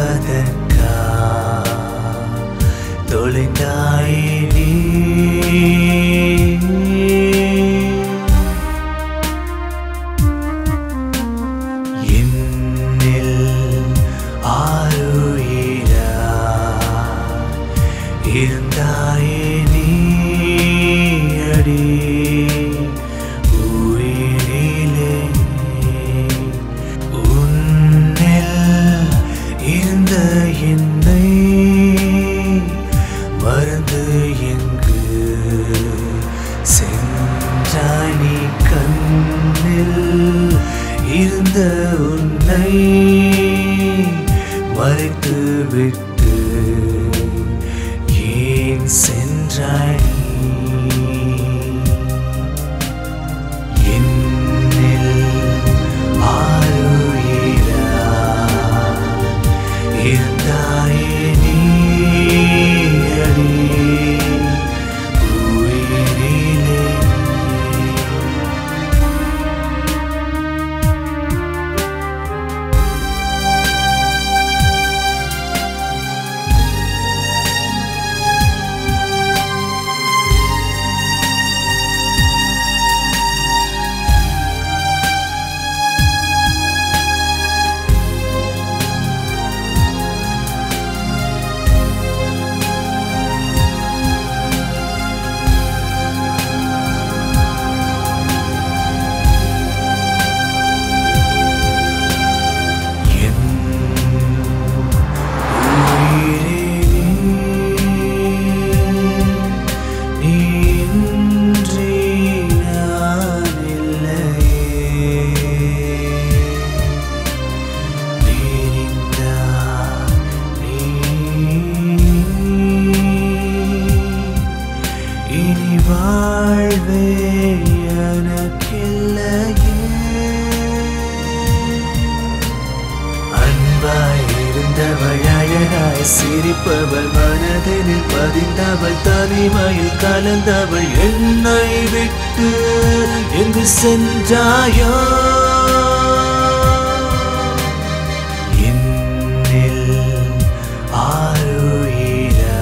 போவதற்கா தொலைந்தாயே நீ என்னில் ஆருயிரா இருந்தாயே நீ அடி உயிரிலே உன்னில் இருந்த என்னை மறந்து எங்கு சென்றாய் நீ கண்ணில் இருந்த உன்னை மறைத்து விட்டு ஏன் சென்றாய் நீ? என்னில் ஆருயிரா இருந்தாயே நீ அடி உயிரிலே என் உயிரே நீ இன்றி நான் இல்லையே நீரிந்தா நீ இனி வாழ்வே எனக்கில்லையே அன்பாய் இருந்தவள் அழகாய் சிரிப்பவள் மனதினில் பதிந்தவள் தனிமையில் கலந்தவள் என்னை விட்டு எங்கு சென்றாயோ என்னில் ஆருயிரா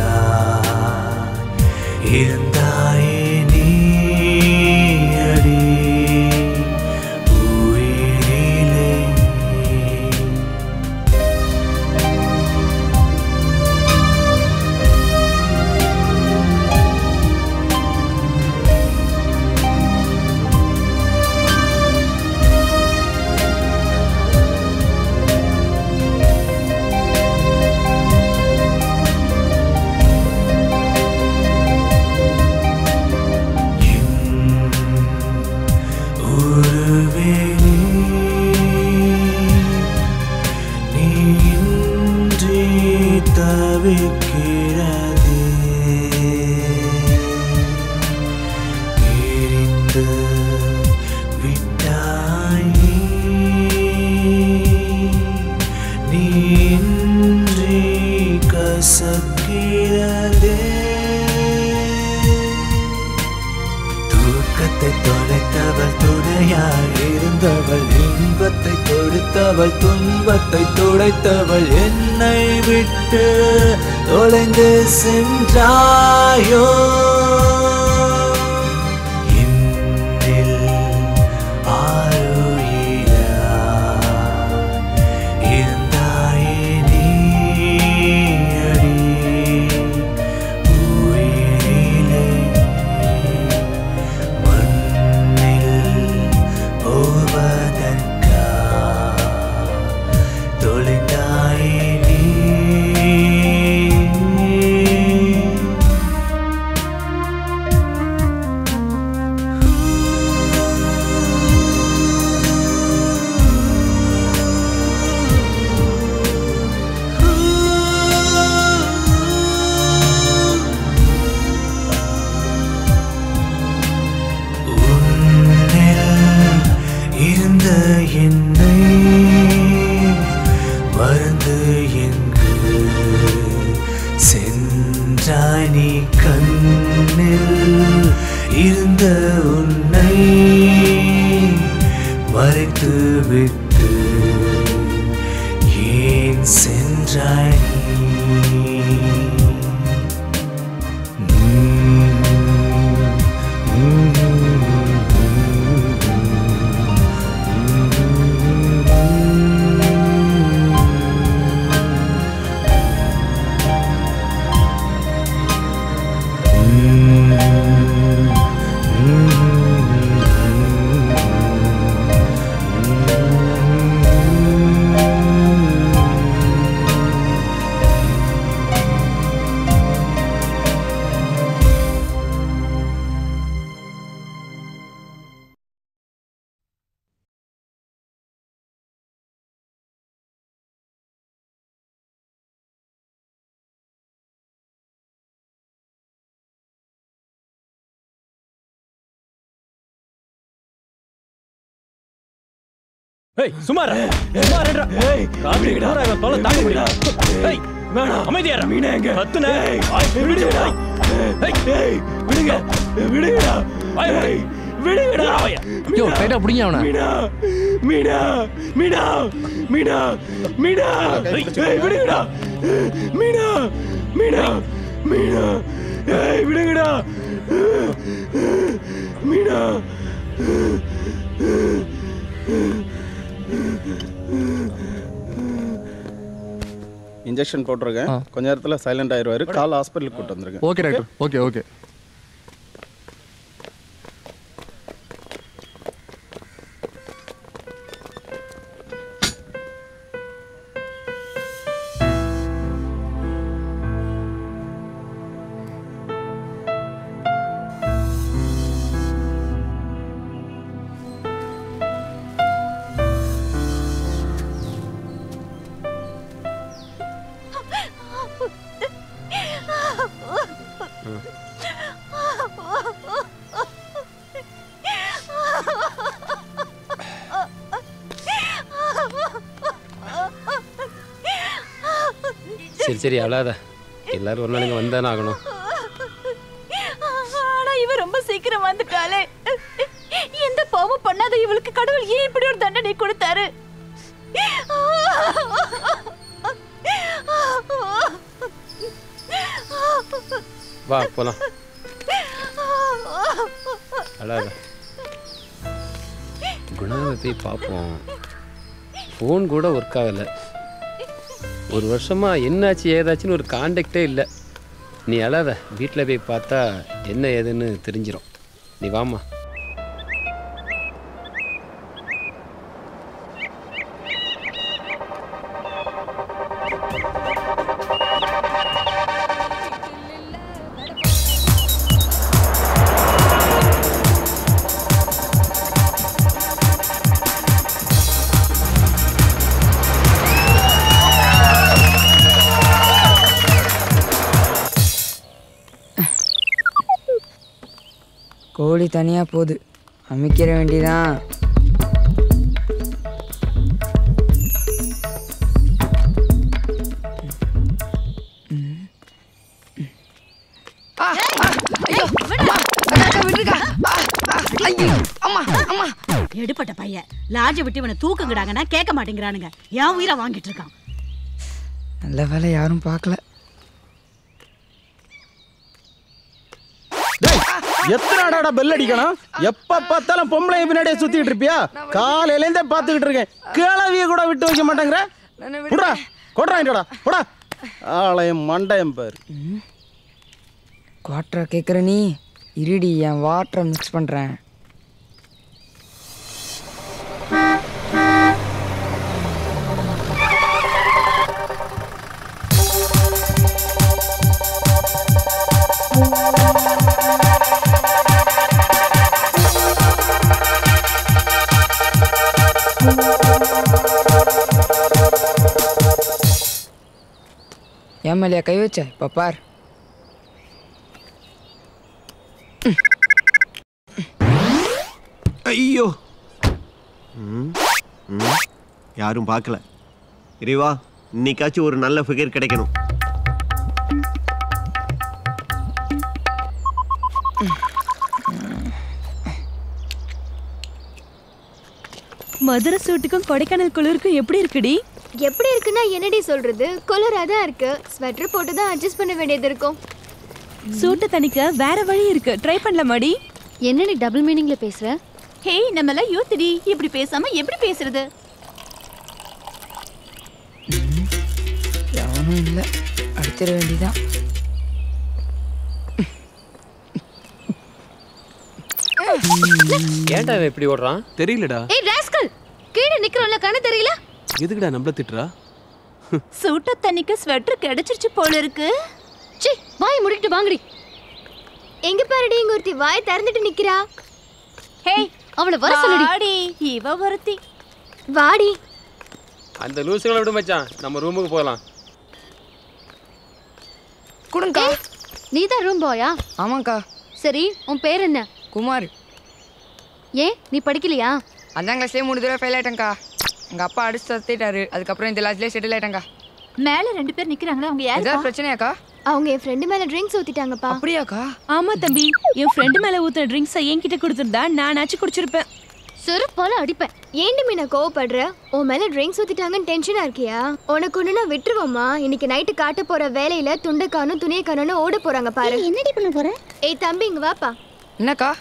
இருந்தாயே நீ அடி உயிரிலே உருவேனே நீ இன்றி தவிக்கிறதே எரிந்து விட்டாய் நீ இன்றி கசக்கிறதே தூக்கத்தை தொலைத்தவள் துணையாய் இருந்தவள் இன்பத்தை கொடுத்தவள் துன்பத்தை துடைத்தவள் என்னை விட்டு தொலைந்து சென்றாயோ என்னில் ஆருயிரா இருந்தாயே நீ அடி உயிரிலே மண்ணில் போவதற்கா தொலைந்தாயே நீ உன்னில் இருந்த என்னை மறந்து எங்கு சென்றாய் நீ கண்ணில் இருந்த உன்னை மறைத்து விட்டு ஏன் சென்றாய் இருந்தாய் ஏய் சுமாரா சுமாரா ராத்திரி நேரா இவன் தொல்லை தாங்க முடியல ஏய் வேணாம் அமைதியா இரு. மீனா எங்க? கத்துன ஏய், வாய் விடுடா. ஏய் ஏய் விடுங்க விடுங்கடா வாய் மூடு. ஏய், விடுங்கடா வாய. யோ டைட்டா பிடிங்க அவனை மீனா மீனா மீனா மீனா மீனா ஏய் விடுங்கடா மீனா மீனா மீனா ஏய் விடுங்கடா மீனா இன்ஜெக்ஷன் போட்டிருக்கேன் ஆ. கொஞ்ச நேரத்தில் சைலண்ட் ஆயிடுவாரு கால் ஹாஸ்பிட்டலுக்கு கூட்டு வந்திருக்கேன் ஓகே டாக்டர் ஓகே ஓகே சரி சரி அழாத எல்லாரும் ஒரு நாளைக்கு வந்தானே ஆகணும் ஆனா இவ ரொம்ப சீக்கிரம் வந்துட்டாளே எந்த பாவம் பண்ணாத இவளுக்கு கடவுள் ஏன் இப்படி ஒரு தண்டனை கொடுத்தாரு வா போலாம் அழாத குணாவை போய் பார்ப்போம் ஃபோன் கூட ஒர்க் ஆகலை ஒரு வருஷமா என்னாச்சு ஏதாச்சுன்னு ஒரு காண்டாக்டே இல்லை நீ அழாத வீட்டில் போய் பார்த்தா என்ன ஏதுன்னு தெரிஞ்சிரும் நீ வாம்மா கோழி தனியாக போகுது அமைக்கிற வேண்டியதான் எடுப்பட்ட பையன் லாட்ஜ விட்டு இவனை தூக்குங்கடாங்கன்னா கேட்க மாட்டேங்கிறானுங்க என் உயிரை வாங்கிட்டு இருக்கான் நல்ல வேலை யாரும் பார்க்கல எத்தனை அடாடா பெல் அடிக்கணும் எப்ப பார்த்தாலும் பொம்பளை பின்னாடியே சுத்திட்டு இருப்பியா காலையில இருந்தே பார்த்துக்கிட்டு இருக்கேன் கிளவிய கூட விட்டு வைக்க மாட்டேங்கிற புடா கொட்றாங்கடா புடா ஆலயம் மண்டயம் பாரு குவாட்டரை கேட்குற நீ இருடி என் வாட்டரை மிக்ஸ் பண்ணுறேன் ஏன் மேலையா கை வச்ச இப்போ பார் ஐயோ ம், ம், யாரும் பார்க்கல இறைவா இன்னைக்காச்சும் ஒரு நல்ல ஃபிகர் கிடைக்கணும் மதுரை சூட்டுக்கும் கொடைக்கானல் குளிருக்கும் எப்படி இருக்குடி எப்படி இருக்குன்னா என்னடி சொல்றது குளிரா தான் இருக்கு ஸ்வெட்டர் போட்டு தான் அட்ஜஸ்ட் பண்ண வேண்டியது இருக்கும் சூட்டை தணிக்க வேற வழி இருக்கு ட்ரை பண்ணலாமாடி என்னடி டபுள் மீனிங்ல பேசுற ஹே நம்ம எல்லாம் யூத்டி இப்படி பேசாம எப்படி பேசுறது எவனும் இல்லை அடிச்சிட வேண்டியதான் ஏன்டா இவன் இப்படி ஓடுறான் தெரியலடா ஏய் ராஸ்கல் கீழே நிக்கிறோம்ல கண்ணு தெரியல எதுக்குடா நம்மள திட்டுறா சூட்டை தணிக்க ஸ்வெட்டர் கிடைச்சிருச்சு போல இருக்கு சி வாய் முடிக்கிட்டு வாங்கடி எங்க பாருடி இங்க ஒருத்தி வாய் திறந்துட்டு நிக்கிறா ஹே அவள வர சொல்லுடி வாடி இவ ஒருத்தி வாடி அந்த லூசுகளை விட மச்சான் நம்ம ரூமுக்கு போகலாம் கொடுங்கக்கா நீ தான் ரூம் பாயா ஆமாக்கா சரி உன் பேர் என்ன குமார் ஏன் நீ படிக்கலையா அஞ்சாம் கிளாஸ்லேயே மூணு தடவை ஃபெயில் ஆயிட்டேங்க்கா எங்கள் அப்பா அடிச்சு தத்திட்டாரு அதுக்கப்புறம் இந்த லாஸ்ட்லேயே செட்டில் ஆயிட்டேங்க்கா மேல ரெண்டு பேர் நிக்கிறாங்களே அவங்க ஏதாவது யாரு பிரச்சனையாக்கா அவங்க என் ஃப்ரெண்டு மேல ட்ரிங்க்ஸ் ஊத்திட்டாங்கப்பா அப்படியாக்கா ஆமா தம்பி என் ஃப்ரெண்டு மேல ஊத்துன ட்ரிங்க்ஸை என்கிட்ட கொடுத்துருந்தா நானாச்சும் குடிச்சிருப்பேன் செருப்பால அடிப்பேன் ஏண்டி மீனா கோவப்படுற உன் மேல ட்ரிங்க்ஸ் ஊத்திட்டாங்கன்னு டென்ஷனா இருக்கியா உனக்கு ஒண்ணு நான் விட்டுருவோமா இன்னைக்கு நைட்டு காட்ட போற வேலையில துண்டை காணும் துணியை காணும்னு ஓட போறாங்க பாரு என்னடி பண்ண போற ஏய் தம்பி இங்க வாப்பா என்னக்கா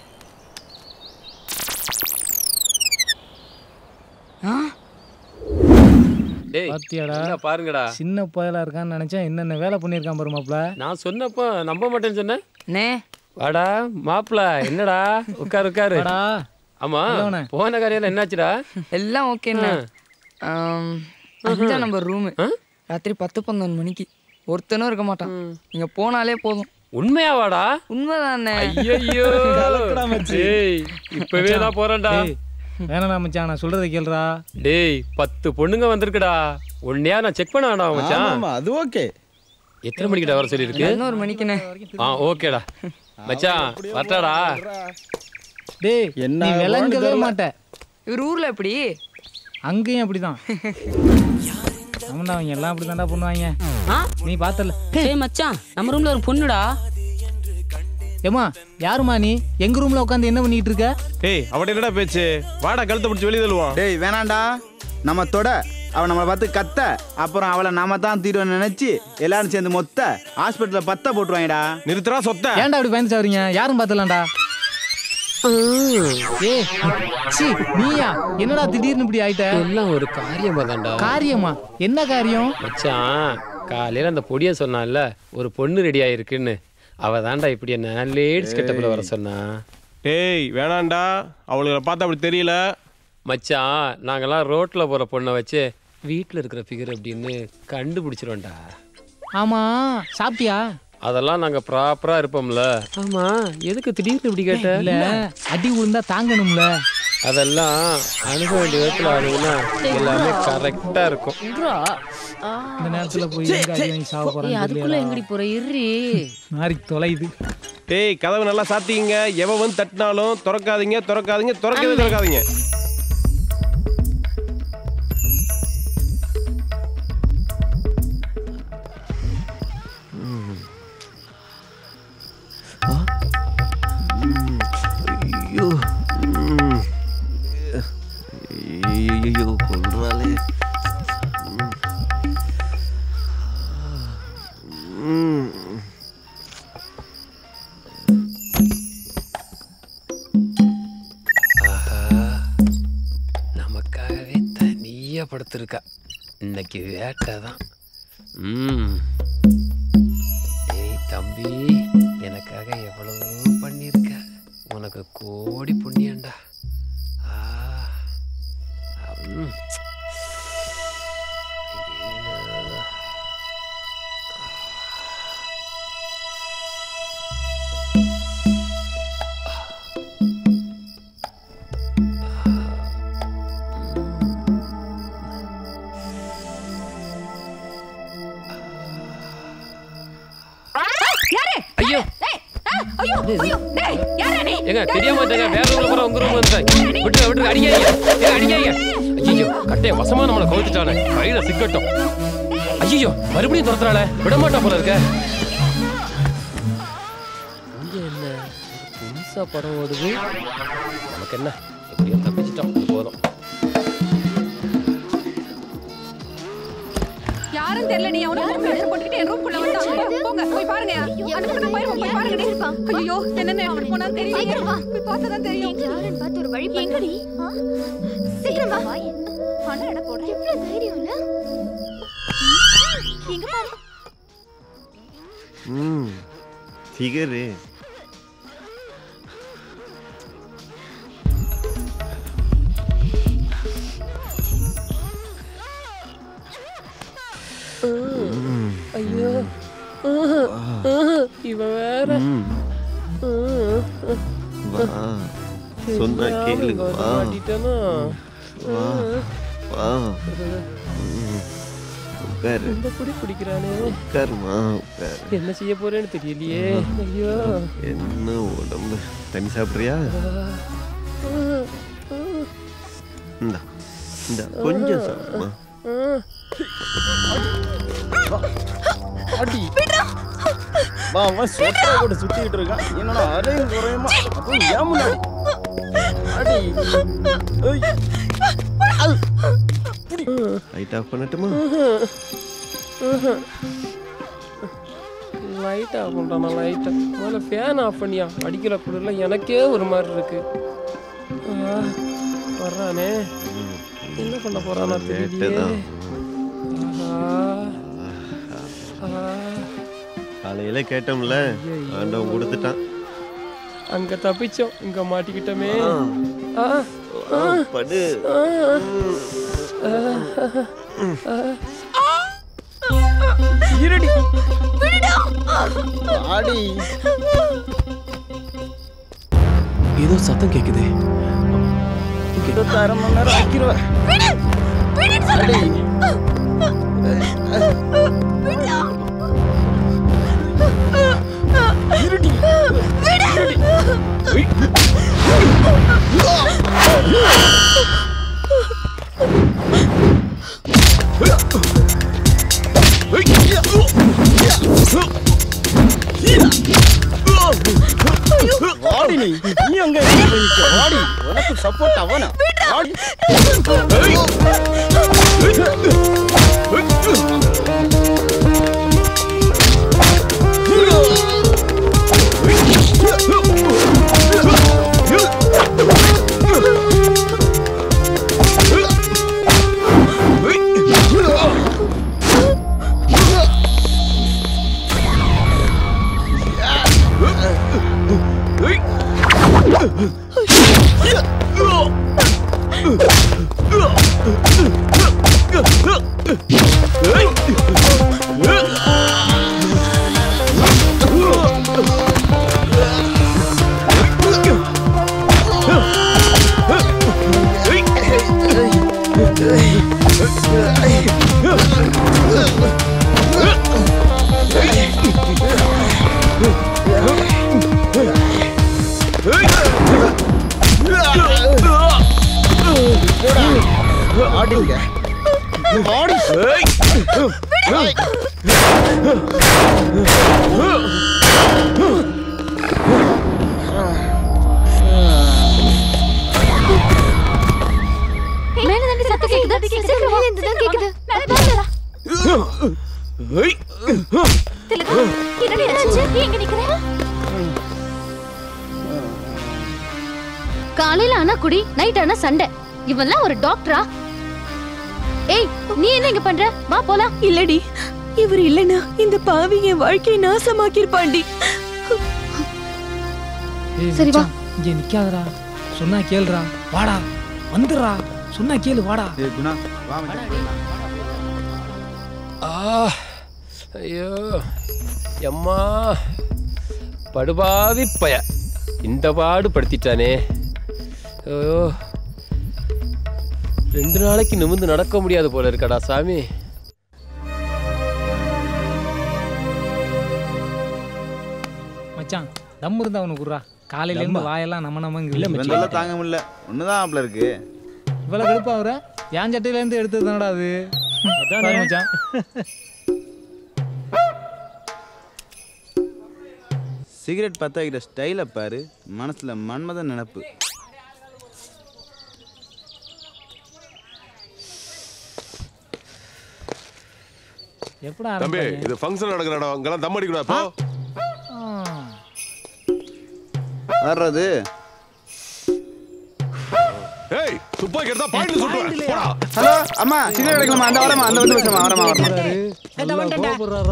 ஆ டேய் பாத்தியாடா? நல்லா பாருங்கடா சின்ன பயலா இருக்கான்னு நினைச்சேன் என்னென்ன வேலை பண்ணியிருக்கான் பாரு மாப்ள நான் சொன்னப்போ நம்ப மாட்டேன்னு சொன்னேன் நே வாடா மாப்பிள என்னடா உட்காரு உட்காரு வாடா. ஆமா இல்லவனே. போன காரியம் என்னாச்சுடா எல்லாம் ஓகேண்ணே அஞ்சாம் நம்பர் ரூமு ராத்திரி பத்து பன்னெண்டு மணிக்கு ஒருத்தனும் இருக்க மாட்டான் நீங்க போனாலே போதும் உண்மையாவாடா உண்மைதானே ஐயோ கலக்குடா மச்சி. டேய் இப்பவே நான் போறேன்டா டேய், வேணாடா மச்சான் நான் சொல்றதை கேளுடா டேய் பத்து பொண்ணுங்க வந்திருக்குடா ஒன்னையா நான் செக் பண்ண வேண்டாம் மச்சான் ஆமா அது ஓகே எத்தனை மணிக்கிட்ட வர சொல்லியிருக்கு பதினோரு மணிக்குண்ணே ஆ ஓகேடா மச்சான் வரட்டாடா டேய் என்ன நீ விளங்கவே தெரியல. மாட்ட இவர் ஊர்ல எப்படி அங்கேயும் அப்படிதான் ஆமாண்டா அவங்க எல்லாம் அப்படி தான்டா பண்ணுவாங்க நீ பார்த்தல டேய் மச்சான் நம்ம ரூம்ல ஒரு பொண்ணுடா ஏமா யாருமா நீ எங்க ரூம்ல உட்காந்து என்ன பண்ணிட்டு இருக்க டேய் அவட என்னடா பேச்சு வாடா கழுத்தை பிடிச்சி வெளியே தள்ளுவான் டேய் வேணாண்டா நம்ம தொட அவன் நம்மளை பார்த்து கத்த அப்புறம் அவளை நாம தான் தீர்வு நினைச்சு எல்லாரும் சேர்ந்து மொத்த ஹாஸ்பிட்டல்ல பத்த போட்டுருவாங்கடா நிறுத்துறா சொத்த ஏன்டா அப்படி பயந்து சாவறீங்க யாரும் பார்த்தலாம்டா ஏய் சீ நீயா என்னடா திடீர்னு இப்படி ஆயிட்ட எல்லாம் ஒரு காரியமா தான்டா காரியமா என்ன காரியம் மச்சான் காலையில அந்த பொடிய சொன்னான்ல ஒரு பொண்ணு ரெடி ஆயிருக்குன்னு அவ தான்டா இப்படி என்ன லேடிஸ் கெட்டப்பில் வர சொன்னா டேய் வேணாண்டா அவளுகளை பார்த்தா அப்படி தெரியல மச்சான் நாங்கெல்லாம் ரோட்ல போற பொண்ணை வச்சு வீட்டில் இருக்கிற ஃபிகர் அப்படின்னு கண்டுபிடிச்சிருவோம்டா ஆமா சாப்பிட்டியா அதெல்லாம் நாங்க ப்ராப்பரா இருப்போம்ல ஆமா எதுக்கு திடீர்னு இப்படி கேட்ட இல்ல அடி விழுந்தா தாங்கணும்ல அதெல்லாம் அணுக வேண்டிய விதத்துல அணுகுனா எல்லாமே கரெக்டா இருக்கும் இந்த நேரத்துல போய் எங்க அடி வாங்கி சாவ போறாங்க அதுக்குள்ள எங்கடி போற இரு மாறி தொலையுது டேய் கதவு நல்லா சாத்திங்க எவ வந்து தட்டினாலும் திறக்காதீங்க திறக்காதீங்க திறக்கவே திறக்காதீங்க ஐயோ ம். ஐயோ கொள்றாளே ம். ஆஹா நமக்காகவே தனியா படுத்திருக்கா இன்னைக்கு வேட்டை தான் ம் ஏய் தம்பி எனக்காக எவ்வளவோ பண்ணியிருக்க உனக்கு கோடி புண்ணியண்டா ஆ ம். ஐயோ. யாரு ஐயோ ஐயோ ஐயோ டேய் யாரா நீ ஏங்க தெரியாம வந்துங்க வேற ரூம்ல போற உங்க ரூம் வந்துட்டேன் விட்டு விட்டு அடிக்காதீங்க ஏங்க அடிக்காதீங்க ஐயோ கட்டைய வசமா நம்மள கவுத்துட்டானே கையில சிக்கட்டும் ஐயோ மறுபடியும் துரத்துறாளே விட மாட்டா போல இருக்க இங்க என்ன ஒரு புதுசா படம் ஓடுது நமக்கு என்ன எப்படியோ தப்பிச்சிட்டோம் இது போதும் தெரியலடி அவன ரூம்ல போட்டுக்கிட்டு என் ரூம்குள்ள வந்தான் போங்க போய் பாருங்க அந்த பக்கம் போயிருவோம் போய் பாருங்க ஐயோ என்னென்ன எடுத்துட்டு போனா தெரியல போய் பார்த்தா தான் தெரியும் யாருன்னு பார்த்து ஒரு வழி எங்கடி சீக்கிரம் வா பணம் எடை போடுறேன் எவ்வளவு தைரியம் இல்ல இங்க பாரு ம் ஃபிகரு ஐயோ இவன் வேற வா சொன்னா கேளு வா மாட்டிட்டானா வா வா ம். உட்காரு ரொம்ப குடி குடிக்கிறானே உட்காருமா உட்காரு என்ன செய்ய போறேன்னு தெரியலையே ஐயோ என்ன உடம்பு தண்ணி சாப்பிட்றியா இந்தா இந்த கொஞ்சம் சாப்பிடுமா அடி வா அவன் சொட்டை கூட சுத்திக்கிட்டு இருக்கான் என்னோட அரையும் குறையுமா அதுவும் ஏன் முன்னாடி அடி ஏய். அது. லைட் ஆஃப் பண்ணட்டுமா லைட் ஆஃப் பண்ணுறான் லைட்டை முதல்ல ஃபேன் ஆஃப் பண்ணியா அடிக்கிற குளிர்ல எனக்கே ஒரு மாதிரி இருக்கு ஆ, வர்றானே என்ன பண்ண போறானா தெரியலையே லேட்டுதான். ஆஹா. ஆ, காலையில கேட்டோம்ல ஆண்டவன் கொடுத்துட்டான் அங்க தப்பிச்சோம் இங்க மாட்டிக்கிட்டோமே ஆ, ஆ, படு ஆ, ஆ, ஆ. இருடி ஆடி ஏதோ சத்தம் கேக்குதே இருபத்தி அரை மணி நேரம் ஆக்கிடுவேன் அடி இருடி வாடி நீ நீ அங்க எங்க போய் நிக்க வாடி உனக்கு சப்போர்ட் அவனா வாடி ஆடிங்க ஆடி மேல தாண்டி சத்தம் கேக்குது சீக்கிரம் மேல இருந்து தான் கேக்குது மேல திலகா என்னடி ஆச்சு எங்க நிக்கிற காலையில ஆனா குடி நைட் ஆனா சண்டை இவன்லாம் ஒரு டாக்டரா ஏய் நீ என்ன இங்க பண்ற வா போலாம் இல்லடி இவர் இல்லனா இந்த பாவி என் வாழ்க்கையை நாசமாக்கிருப்பாண்டி ஏய் சரி, வா. மச்சான், இங்க நிக்காதடா சொன்னா கேளுடா வாடா வந்துடுறா சொன்னா கேளு வாடா குணா வா ஆ ஐயோ எம்மா படுபாவி பய இந்த பாடு படுத்திட்டானே ஐயோ ரெண்டு நாளைக்கு நிமிர்ந்து நடக்க முடியாது போல இருக்கடா சாமி மச்சான் தம் இருந்தா அவனுக்கு குடுறா காலையில இருந்து வாயெல்லாம் நம்ம நம்ம இதெல்லாம் தாங்க முடியல ஒண்ணுதான் ஆப்ல இருக்கு இவ்வளவு கடுப்பா அவர என் சட்டையில இருந்து எடுத்தது தானடா அது பாரு மச்சான் சிகரெட் பத்த வைக்கிற ஸ்டைலை பாரு மனசுல மன்மத நினப்பு எப்படா தம்பி ஆரம்பிப்பாங்க? இது ஃபங்க்ஷன் நடக்கிற இடம் இங்கெல்லாம் தம் அடிக்கூடாது போ வர்றது ஏய் துப்பாக்கி எடுத்தா பாயிண்ட் சுட்டுவேன் போடா ஹலோ அம்மா சிகரெட் எடுக்கலாமா அந்த வரமா அந்த வந்து பேசுமா வரமா வரமா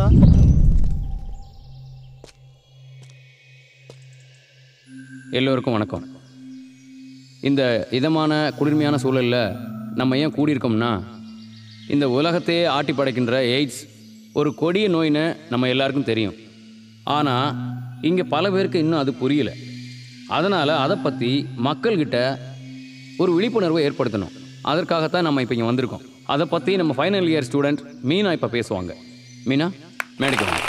எல்லோருக்கும் வணக்கம் இந்த இதமான குளிர்மையான சூழலில் நம்ம ஏன் கூடியிருக்கோம்னா இந்த உலகத்தையே ஆட்டி படைக்கின்ற எய்ட்ஸ் ஒரு கொடிய நோயின்னு நம்ம எல்லாருக்கும் தெரியும் ஆனால் இங்கே பல பேருக்கு இன்னும் அது புரியல அதனால் அதை பற்றி மக்கள்கிட்ட ஒரு விழிப்புணர்வை ஏற்படுத்தணும் அதற்காகத்தான் நம்ம இப்போ இங்கே வந்திருக்கோம் அதை பற்றி நம்ம ஃபைனல் இயர் ஸ்டூடெண்ட் மீனா இப்போ பேசுவாங்க மீனா மேடைக்கு வாங்க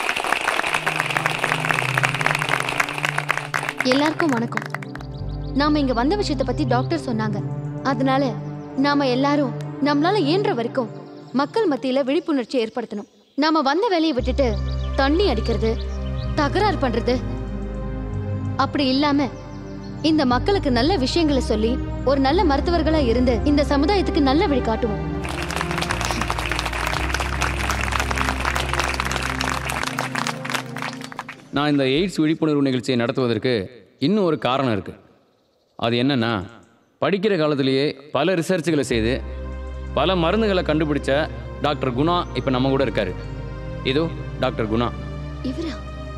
எல்லாருக்கும் வணக்கம் நாம இங்க வந்த விஷயத்தை பத்தி டாக்டர் சொன்னாங்க அதனால நாம எல்லாரும் நம்மளால இயன்ற வரைக்கும் மக்கள் மத்தியில விழிப்புணர்ச்சி ஏற்படுத்தணும் நாம வந்த வேலையை விட்டுட்டு தண்ணி அடிக்கிறது தகராறு பண்றது அப்படி இல்லாம இந்த மக்களுக்கு நல்ல விஷயங்களை சொல்லி ஒரு நல்ல மருத்துவர்களா இருந்து இந்த சமுதாயத்துக்கு நல்ல வழி காட்டுவோம் நான் இந்த எய்ட்ஸ் விழிப்புணர்வு நிகழ்ச்சியை நடத்துவதற்கு இன்னும் ஒரு காரணம் இருக்குது அது என்னன்னா படிக்கிற காலத்திலேயே பல ரிசர்ச்சுகளை செய்து பல மருந்துகளை கண்டுபிடிச்ச டாக்டர் குணா இப்போ நம்ம கூட இருக்காரு இதோ டாக்டர் குணா இவரா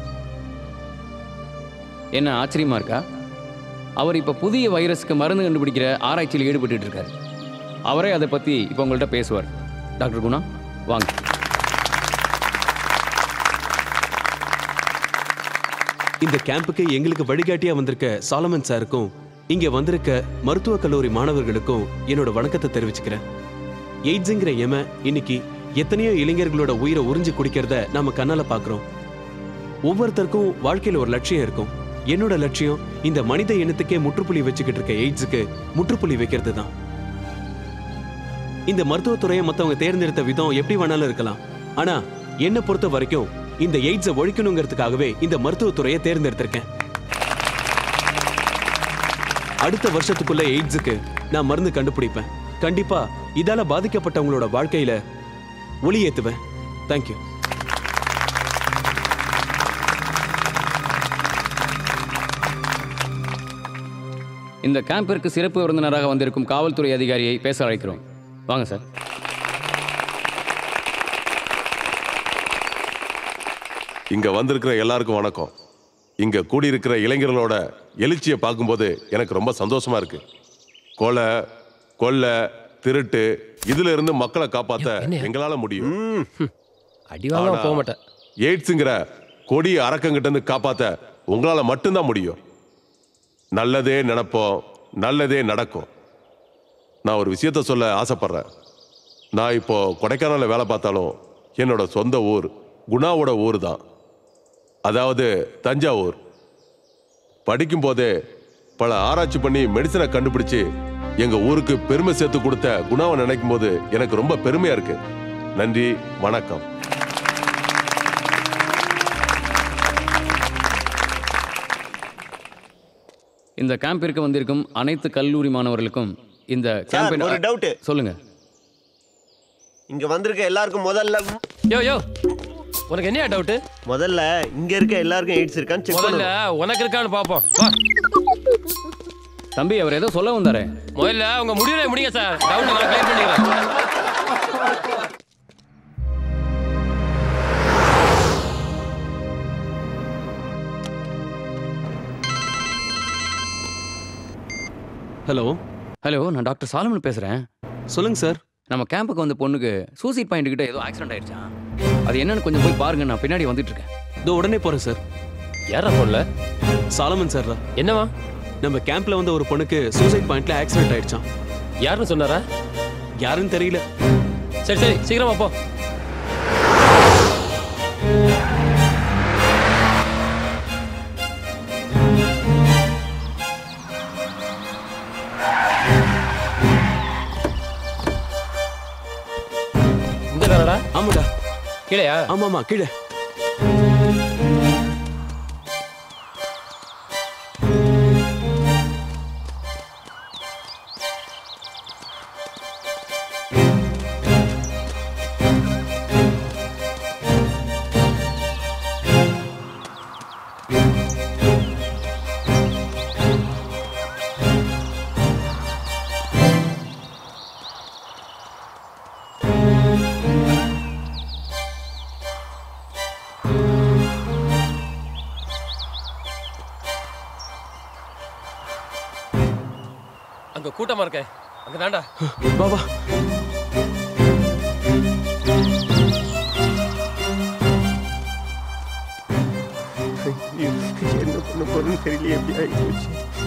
என்ன ஆச்சரியமா இருக்கா அவர் இப்போ புதிய வைரஸ்க்கு மருந்து கண்டுபிடிக்கிற ஆராய்ச்சியில் ஈடுபட்டுட்டு இருக்காரு அவரே அதை பற்றி இப்போ உங்கள்கிட்ட பேசுவார் டாக்டர் குணா வாங்க இந்த கேம்புக்கு எங்களுக்கு வழிகாட்டியா வந்திருக்க சாலமன் சாருக்கும் இங்க வந்திருக்க மருத்துவக் கல்லூரி மாணவர்களுக்கும் என்னோட வணக்கத்தை தெரிவிச்சுக்கிறேன் எய்ட்ஸுங்கிற எம இன்னைக்கு எத்தனையோ இளைஞர்களோட உயிரை உறிஞ்சு குடிக்கிறத நாம கண்ணால பாக்குறோம் ஒவ்வொருத்தருக்கும் வாழ்க்கையில ஒரு லட்சியம் இருக்கும் என்னோட லட்சியம் இந்த மனித இனத்துக்கே முற்றுப்புள்ளி வச்சுக்கிட்டு இருக்க எய்ட்ஸுக்கு முற்றுப்புள்ளி வைக்கிறது தான் இந்த மருத்துவத்துறையை மத்தவங்க தேர்ந்தெடுத்த விதம் எப்படி வேணாலும் இருக்கலாம் ஆனா என்னை பொறுத்த வரைக்கும் இந்த எய்ட்ஸை ஒழிக்கணுங்கிறதுக்காகவே இந்த மருத்துவத்துறையை தேர்ந்தெடுத்திருக்கேன் அடுத்த வருஷத்துக்குள்ள எய்ட்ஸுக்கு நான் மருந்து கண்டுபிடிப்பேன் கண்டிப்பா இதால பாதிக்கப்பட்டவங்களோட வாழ்க்கையில ஒளி ஏத்துவேன் தேங்க்யூ இந்த கேம்பிற்கு சிறப்பு விருந்தினராக வந்திருக்கும் காவல்துறை அதிகாரியை பேச அழைக்கிறோம் வாங்க சார் இங்க வந்திருக்கிற எல்லாருக்கும் வணக்கம் இங்க கூடியிருக்கிற இளைஞர்களோட எழுச்சியை பார்க்கும்போது எனக்கு ரொம்ப சந்தோஷமா இருக்கு கொலை கொள்ளை திருட்டு இதுல இருந்து மக்களை காப்பாத்த எங்களால முடியும் அடி வாங்காம போக மாட்டேன் எய்ட்ஸுங்கிற கொடிய அரக்கங்கிட்ட இருந்து காப்பாத்த உங்களால மட்டும்தான் முடியும் நல்லதே நினைப்போம் நல்லதே நடக்கும் நான் ஒரு விஷயத்த சொல்ல ஆசைப்படுறேன் நான் இப்போ கொடைக்கானல்ல வேலை பார்த்தாலும் என்னோட சொந்த ஊர் குணாவோட ஊர் தான் அதாவது தஞ்சாவூர் படிக்கும் போதே பல ஆராய்ச்சி பண்ணி மெடிசனை கண்டுபிடிச்சு எங்க ஊருக்கு பெருமை சேர்த்து கொடுத்த குணாவை நினைக்கும் போது எனக்கு ரொம்ப பெருமையா இருக்கு நன்றி வணக்கம் இந்த கேம்பிற்கு வந்திருக்கும் அனைத்து கல்லூரி மாணவர்களுக்கும் இந்த கேம்பின் ஒரு doubt. சொல்லுங்க இங்க வந்திருக்க எல்லாருக்கும் முதல்ல யோ யோ உனக்கு என்ன டவுட் முதல்ல இங்க இருக்க எல்லாருக்கும் எய்ட்ஸ் இருக்கான்னு செக் முதல்ல பண்ணணும் உனக்கு இருக்கான்னு பாப்போம் வா தம்பி அவர் ஏதோ சொல்ல வந்தாரே முதல்ல உங்க முடியல முடிங்க சார் டவுட் நான் கிளியர் பண்ணிக்கிறேன் ஹலோ ஹலோ நான் டாக்டர் சாலமன் பேசுறேன் சொல்லுங்க சார் நம்ம கேம்புக்கு வந்த பொண்ணுக்கு சூசைட் பாயிண்ட் கிட்ட ஏதோ ஆக்சிடென்ட் ஆயிடுச்சா அது என்னன்னு கொஞ்சம் போய் பாருங்க நான் பின்னாடி வந்துட்டு இருக்கேன் இதோ உடனே போறேன் சார் யாரா போன்ல சாலமன் சார் தான் என்னவா நம்ம கேம்ப்ல வந்த ஒரு பொண்ணுக்கு சூசைட் பாயிண்ட்ல ஆக்சிடென்ட் ஆயிடுச்சான் யாருன்னு சொன்னாரா யாருன்னு தெரியல சரி சரி சீக்கிரமா போ இந்த தானடா ஆமாடா கீழையா ஆமா ஆமா கீழே அங்க கூட்டமா இருக்க அங்க தாண்டா வா வா ஐயோ, என்ன பண்ண போறேன்னு தெரியல எப்படி ஆயிப்போச்சு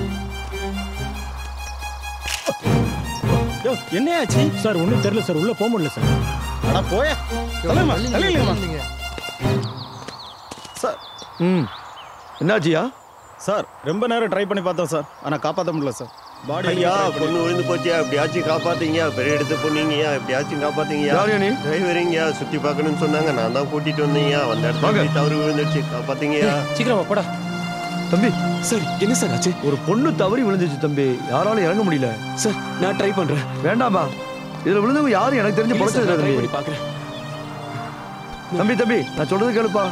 யோ என்னையாச்சு சார் ஒன்றும் தெரியல சார் உள்ள போக முடியல சார் அட போய தலைமா தலையிலுங்கம்மா சார் ம் என்னாச்சியா சார் ரொம்ப நேரம் ட்ரை பண்ணி பார்த்தோம் சார் ஆனா காப்பாற்ற முடியல சார் பாடி ஐயா பொண்ணு விழுந்து போச்சியா எப்படியாச்சும் காப்பாத்தீங்கயா பெரிய எடுத்து பொண்ணுங்கயா எப்படியாச்சும் காப்பாத்தீங்கயா யார் நீ? டிரைவரிங்கயா சுத்தி பார்க்கணும்னு சொன்னாங்க நான் தான் கூட்டிட்டு வந்தீங்கயா அந்த இடத்துல இப்படி தவறு விழுந்துருச்சு காப்பாத்தீங்கயா சீக்கிரமா போடா தம்பி சார் என்ன சார் ஆச்சு ஒரு பொண்ணு தவறி விழுந்துச்சு தம்பி யாராலும் இறங்க முடியல சார் நான் ட்ரை பண்றேன் வேண்டாம்பா இதுல விழுந்தவங்க யாரும் எனக்கு தெரிஞ்சு இல்ல சார், பொழைச்சது நான் try தம்பி பண்ணி பார்க்கறேன் தம்பி தம்பி நான் சொல்றது கேளுப்பா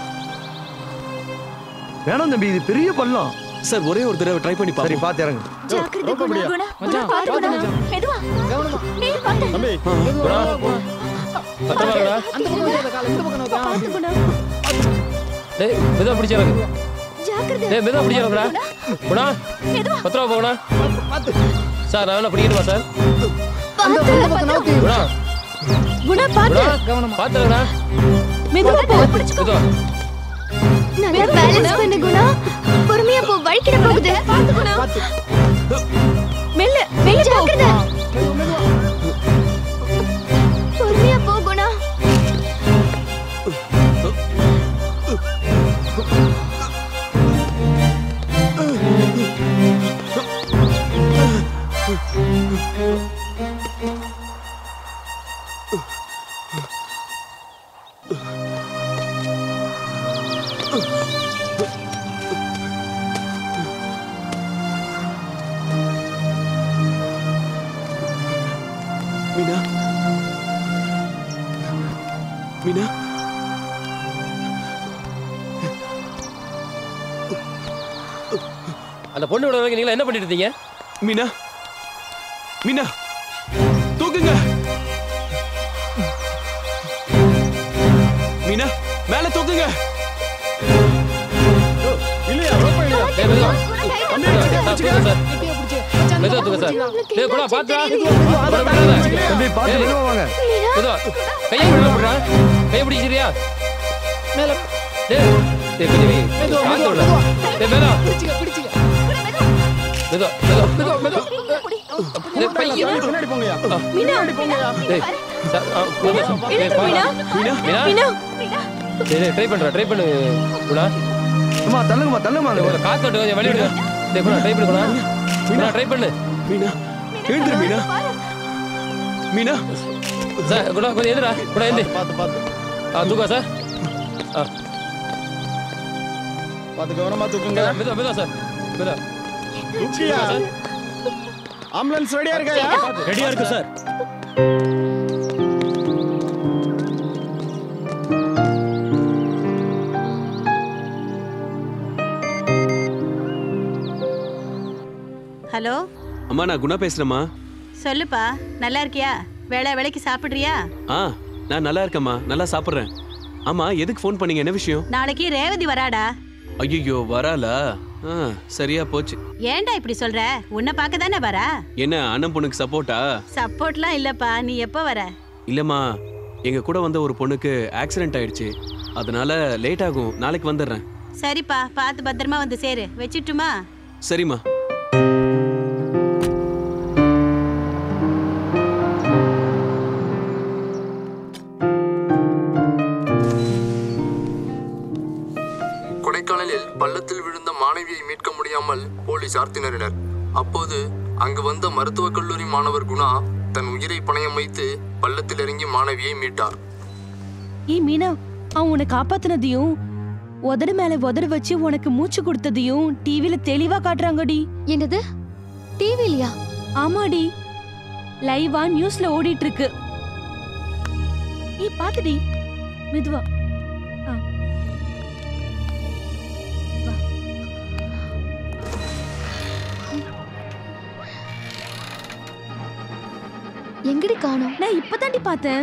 வேணாம் தம்பி இது பெரிய பள்ளம் சார் ஒரே ஒரு தடவை ட்ரை பண்ணி சரி பாப்போம் பார்த்து இறங்கு ஜாக்கிரதை குணா குணா குணா பாத்து குணா மெதுவா நீ பாத்து தம்பி பத்திரமாடா அந்த பக்கம் வைக்காத காலை இந்த பக்கம் வைக்காத. பாத்து குணா டேய் மெதுவா பிடிச்சாங்க ஜாக்கிரதை டேய் மெதுவா பிடிச்சாங்கடா குணா மெதுவா பத்திரமா போகணா சார் நான் வேணா பிடிக்கணுமா சார் பாத்து பாத்து குணா குணா பாத்து குணா பாத்துறா மெதுவா போ பிடிச்சுக்கோ மெதுவா நல்லா பேலன்ஸ் பண்ணு குணா பொறுமையா போ வழிக்கிட போகுது பாத்து குணா மெல்ல மெல்ல ஜாக்கிரதை பொறுமையா போ குணா மீனா மீனா அந்த பொண்ணு விட வரைக்கும் நீங்க என்ன பண்ணிட்டு இருந்தீங்க மீனா மீனா தூக்குங்க மீனா மேல தூக்குங்க இல்லையா ரோப்பா இல்லையா டேய் மெதுவா சார், தூக்கு சார் மெதுவா தூக்கு சார் டேய் குணா பாத்துடா தம்பி பார்த்து மெதுவா வாங்க மெதுவா கையை விட விடுறா கையை பிடிச்சிரியா மேல டேய் டேய் கொஞ்சம் வை. மெதுவா, காத்து மெதுவா, விடுறா மெதுவா. டேய் மெதுவா பிடிச்சிக்க பிடிச்சிக்க மெதுவா மெதுவா மெதுவா மெதுவா டேய் பையன் பின்னாடி போங்கயா மீனா டேய் சார் ஆ, போதும் சார். டேய், எழுந்து பாரு. மீனா மீனா மீனா டேய் டேய் ட்ரை பண்றா ட்ரை பண்ணு குணா அம்மா தள்ளுங்கம்மா தள்ளுமா டேய், ஒரு காத்து விட்டு கொஞ்சம் வெளிய விடு டேய் குணா ட்ரை பண்ணு குணா மீனா ட்ரை பண்ணு மீனா எழுந்துரு மீனா மீனா சார் குணா கொஞ்சம் எதிரா குணா எந்தி பார்த்து பார்த்து ஆ தூக்கா சார் ஆ பார்த்து கவனமா தூக்குங்க மெதுவா மெதுவா சார் மெதுவா தூக்கியா ஆம்புலன்ஸ் ரெடியா இருக்காயா ரெடியா இருக்கு சார் ஹலோ அம்மா நான் குணா பேசுறேம்மா சொல்லுப்பா நல்லா இருக்கியா வேளை வேலைக்கு சாப்பிடுறியா ஆ நான் நல்லா இருக்கேம்மா நல்லா சாப்பிட்றேன் ஆமா எதுக்கு ஃபோன் பண்ணீங்க என்ன விஷயம் நாளைக்கு ரேவதி வராடா ஐயோ வராளா ஆ சரியா போச்சு ஏன்டா இப்படி சொல்ற உன்னை பார்க்க தானே வரா என்ன அண்ணன் பொண்ணுக்கு சப்போர்ட்டா சப்போர்ட்லாம் இல்லப்பா நீ எப்போ வர இல்லம்மா எங்க கூட வந்த ஒரு பொண்ணுக்கு ஆக்சிடென்ட் ஆயிடுச்சு அதனால லேட் ஆகும் நாளைக்கு வந்துடுறேன் சரிப்பா பார்த்து பத்திரமா வந்து சேரு வச்சிட்டுமா சரிம்மா கொடைக்கானலில் பள்ளத்தில் விழுந்த மாணவியை மீட்க முடியாமல் போலீசார் திணறினர் அப்போது அங்கு வந்த மருத்துவக் கல்லூரி மாணவர் குணா தன் உயிரை பணயம் வைத்து பள்ளத்தில் இறங்கி மாணவியை மீட்டார் ஏய் மீனா அவன் உன்னை காப்பாத்துனதையும் உதடு மேல உதடு வச்சு உனக்கு மூச்சு கொடுத்ததையும் டிவில தெளிவா காட்டுறாங்கடி என்னது டிவிலையா ஆமாடி லைவா நியூஸ்ல ஓடிட்டு இருக்கு ஏய் பாத்துடி மெதுவா ஆ. வா. எங்கடி காணோம் நான் இப்பதாண்டி பார்த்தேன்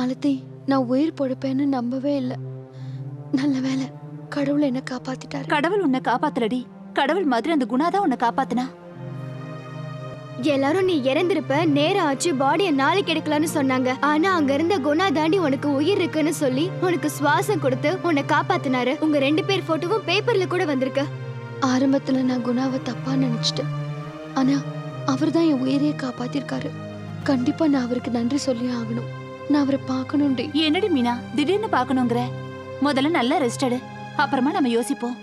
மாலதி நான் உயிர் பொழைப்பேன்னு நம்பவே இல்லை நல்ல வேலை கடவுள் என்ன காப்பாத்திட்டாரு கடவுள் உன்னை காப்பாத்துறடி கடவுள் மாதிரி அந்த குணா தான் உன்னை காப்பாத்துனா எல்லாரும் நீ இறந்திருப்ப நேரம் ஆச்சு பாடிய நாளைக்கு எடுக்கலாம்னு சொன்னாங்க ஆனா அங்க இருந்த குணா தாண்டி உனக்கு உயிர் இருக்குன்னு சொல்லி உனக்கு சுவாசம் கொடுத்து உன்னை காப்பாத்தினாரு உங்க ரெண்டு பேர் போட்டோவும் பேப்பர்ல கூட வந்திருக்கு ஆரம்பத்துல நான் குணாவை தப்பா நினைச்சிட்டேன் ஆனா அவர் தான் என் உயிரையே காப்பாத்திருக்காரு கண்டிப்பா நான் அவருக்கு நன்றி சொல்லி ஆகணும் நான் அவரை பார்க்கணும்டி என்னடி மீனா திடீர்னு பார்க்கணுங்கிற முதல்ல நல்லா ரெஸ்ட் எடு அப்புறமா நம்ம யோசிப்போம்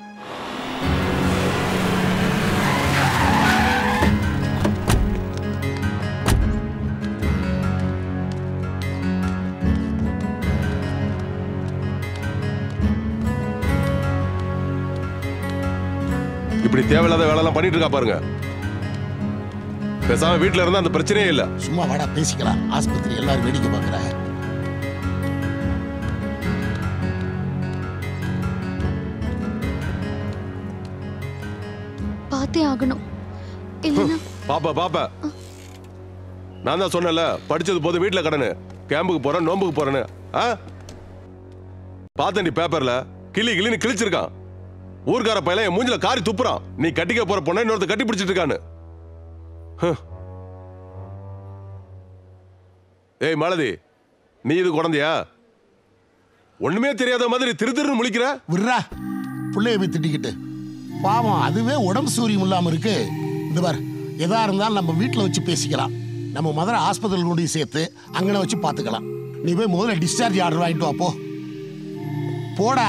இப்படி தேவையில்லாத வேலைலாம் பண்ணிட்டு இருக்கா பாருங்க பேசாம வீட்டுல இருந்தா அந்த பிரச்சனையே இல்ல சும்மா வாடா பேசிக்கலாம் ஆஸ்பத்திரி எல்லாரும் வேடிக்கை பார்க்கறாங்க பார்த்தே ஆகணும் இல்லைன்னா பாப்பா பாப்பா நான் தான் சொன்னேன்ல படிச்சது போது வீட்டுல கடனு கேம்புக்கு போறேன் நோம்புக்கு போறேன்னு ஆ பார்த்தேன் நீ பேப்பர்ல கிளி கிளின்னு கிழிச்சிருக்கான் ஊர்க்கார பையன் என் மூஞ்சில காரி துப்புறான் நீ கட்டிக்க போற பொண்ணை இன்னொருத்த கட்டி பிடிச்சிட்டு இருக்கான்னு ஹ். ஏய் மாலதி நீ இது குழந்தையா ஒண்ணுமே தெரியாத மாதிரி திரு திருன்னு முழிக்கிற விட்றா பிள்ளைய போய் திட்டிக்கிட்டு பாவம் அதுவே உடம்பு சூரியம் இல்லாம இருக்கு இந்த பார் எதா இருந்தாலும் நம்ம வீட்டில் வச்சு பேசிக்கலாம் நம்ம மதுரை ஆஸ்பத்திரியில் கொண்டு போய் சேர்த்து அங்கன வச்சு பார்த்துக்கலாம் நீ போய் முதல்ல டிஸ்சார்ஜ் ஆர்டர் வாங்கிட்டு வா போ போடா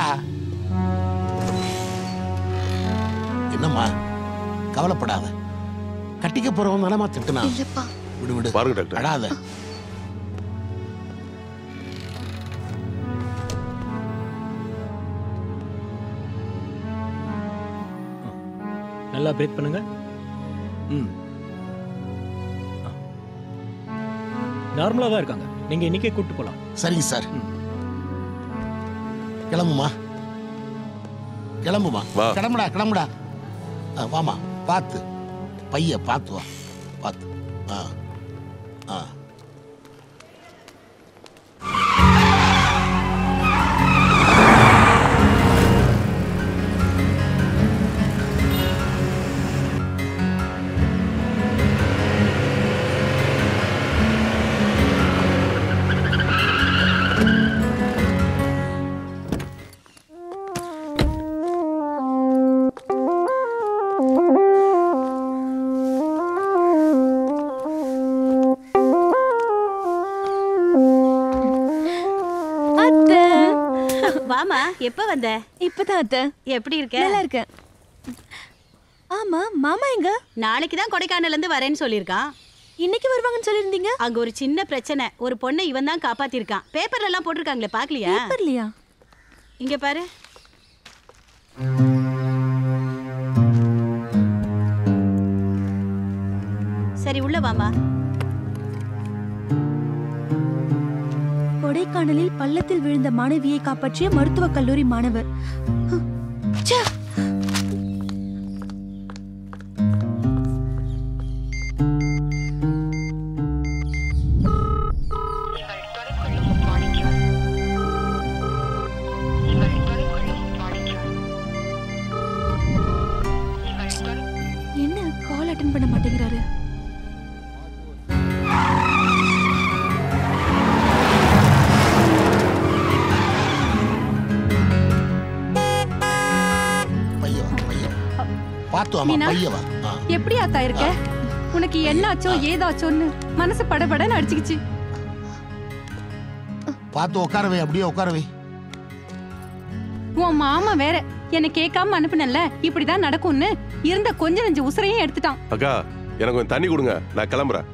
என்னம்மா கவலைப்படாத கட்டிக்க போறவன் தானமா திட்டுனா இல்லப்பா விடு விடு பாருங்க டாக்டர் அடாத நல்லா பிரேக் பண்ணுங்க ம் நார்மலா தான் இருக்காங்க நீங்க இன்னைக்கே கூட்டு போலாம் சரிங்க சார் கிளம்புமா கிளம்புமா வா. கிளம்புடா கிளம்புடா ஆ, வாமா பார்த்து பைய பார்த்து வா பார்த்து ஆ ஆ அத்தை வாமா எப்ப வந்த இப்பதான் அத்தை எப்படி இருக்க நல்லா இருக்கேன் ஆமா மாமா எங்க நாளைக்கு தான் கொடைக்கானல்ல இருந்து வரேன்னு சொல்லியிருக்கான் இன்னைக்கு வருவாங்கன்னு சொல்லியிருந்தீங்க அங்க ஒரு சின்ன பிரச்சனை ஒரு பொண்ணை இவன் தான் காப்பாத்திருக்கான் பேப்பர்ல எல்லாம் போட்டிருக்காங்களே பாக்கலையா பேப்பர்லையா இங்க பாரு சரி உள்ள வாமா கொடைக்கானலில் பள்ளத்தில் விழுந்த மாணவியை காப்பாற்றிய மருத்துவக் கல்லூரி மாணவர் ச்சே! என்ன கால் அட்டன் பண்ண மாட்டேங்கிறாரு பைய வா பைய வா. பார்த்து வாமா மீனா? பைய வா ஆ எப்படி அக்கா இருக்க உனக்கு என்னாச்சோ ஏதாச்சோன்னு மனசு படபடன்னு அடிச்சுக்கிச்சு பார்த்து உட்காரவே அப்படியே உட்காரவே உன் மாமா வேற என்னை கேட்காம அனுப்புனல்ல இப்படிதான் நடக்கும்னு இருந்த கொஞ்ச நஞ்சு உசுரையும் எடுத்துட்டான் அக்கா எனக்கு கொஞ்சம் தண்ணி கொடுங்க நான் கிளம்புறேன்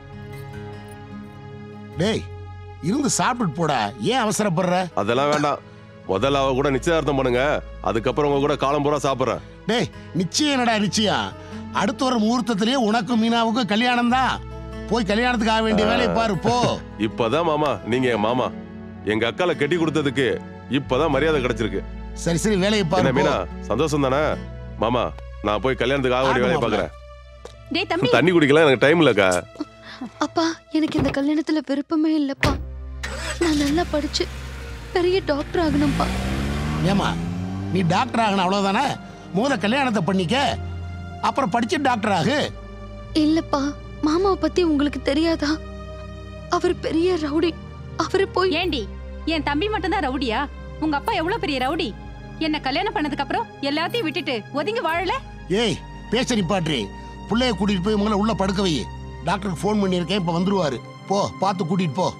டேய் இருந்து சாப்பிட்டு போடா ஏன் அவசரப்படுற அதெல்லாம் வேண்டாம் முதல்ல அவ கூட நிச்சயதார்த்தம் பண்ணுங்க அதுக்கப்புறம் உங்க கூட காலம் பூரா சாப்பிடுறேன் டேய் நிச்சயம் என்னடா நிச்சயம் அடுத்த ஒரு முகூர்த்தத்திலேயே உனக்கும் மீனாவுக்கும் கல்யாணம் தான் போய் கல்யாணத்துக்கு ஆக வேண்டிய வேலையை பாரு போ இப்பதான் மாமா நீங்க என் மாமா எங்க அக்கால கட்டி கொடுத்ததுக்கு இப்பதான் மரியாதை கிடைச்சிருக்கு சரி சரி வேலையை என்ன பாரு போ. மீனா சந்தோஷம் தானே மாமா நான் போய் கல்யாணத்துக்கு ஆக வேண்டிய வேலையை ஆமா, பாக்குறேன் டேய் தம்பி தண்ணி குடிக்கலாம் எனக்கு டைம் இல்லக்கா அப்பா எனக்கு இந்த கல்யாணத்துல விருப்பமே இல்லப்பா நான் நல்லா படிச்சு பெரிய டாக்டர் ஆகணும்ப்பா ஏமா நீ டாக்டர் ஆகணும் அவ்வளவுதானே மூத கல்யாணத்தை பண்ணிக்க அப்புறம் படிச்சு டாக்டர் ஆகு இல்லப்பா மாமாவை பத்தி உங்களுக்கு தெரியாதா அவர் பெரிய ரவுடி அவரு போய் ஏண்டி என் தம்பி மட்டும்தான் ரவுடியா உங்க அப்பா எவ்வளவு பெரிய ரவுடி என்ன கல்யாணம் பண்ணதுக்கு அப்புறம் எல்லாத்தையும் விட்டுட்டு ஒதுங்கி வாழல ஏய் பேச நிப்பாட்ரி புள்ளைய கூட்டிட்டு போய் உங்களை உள்ள படுக்க வை டாக்டருக்கு ஃபோன் பண்ணியிருக்கேன் இப்ப வந்துருவாரு போ பார்த்து கூட்டிட்டு போ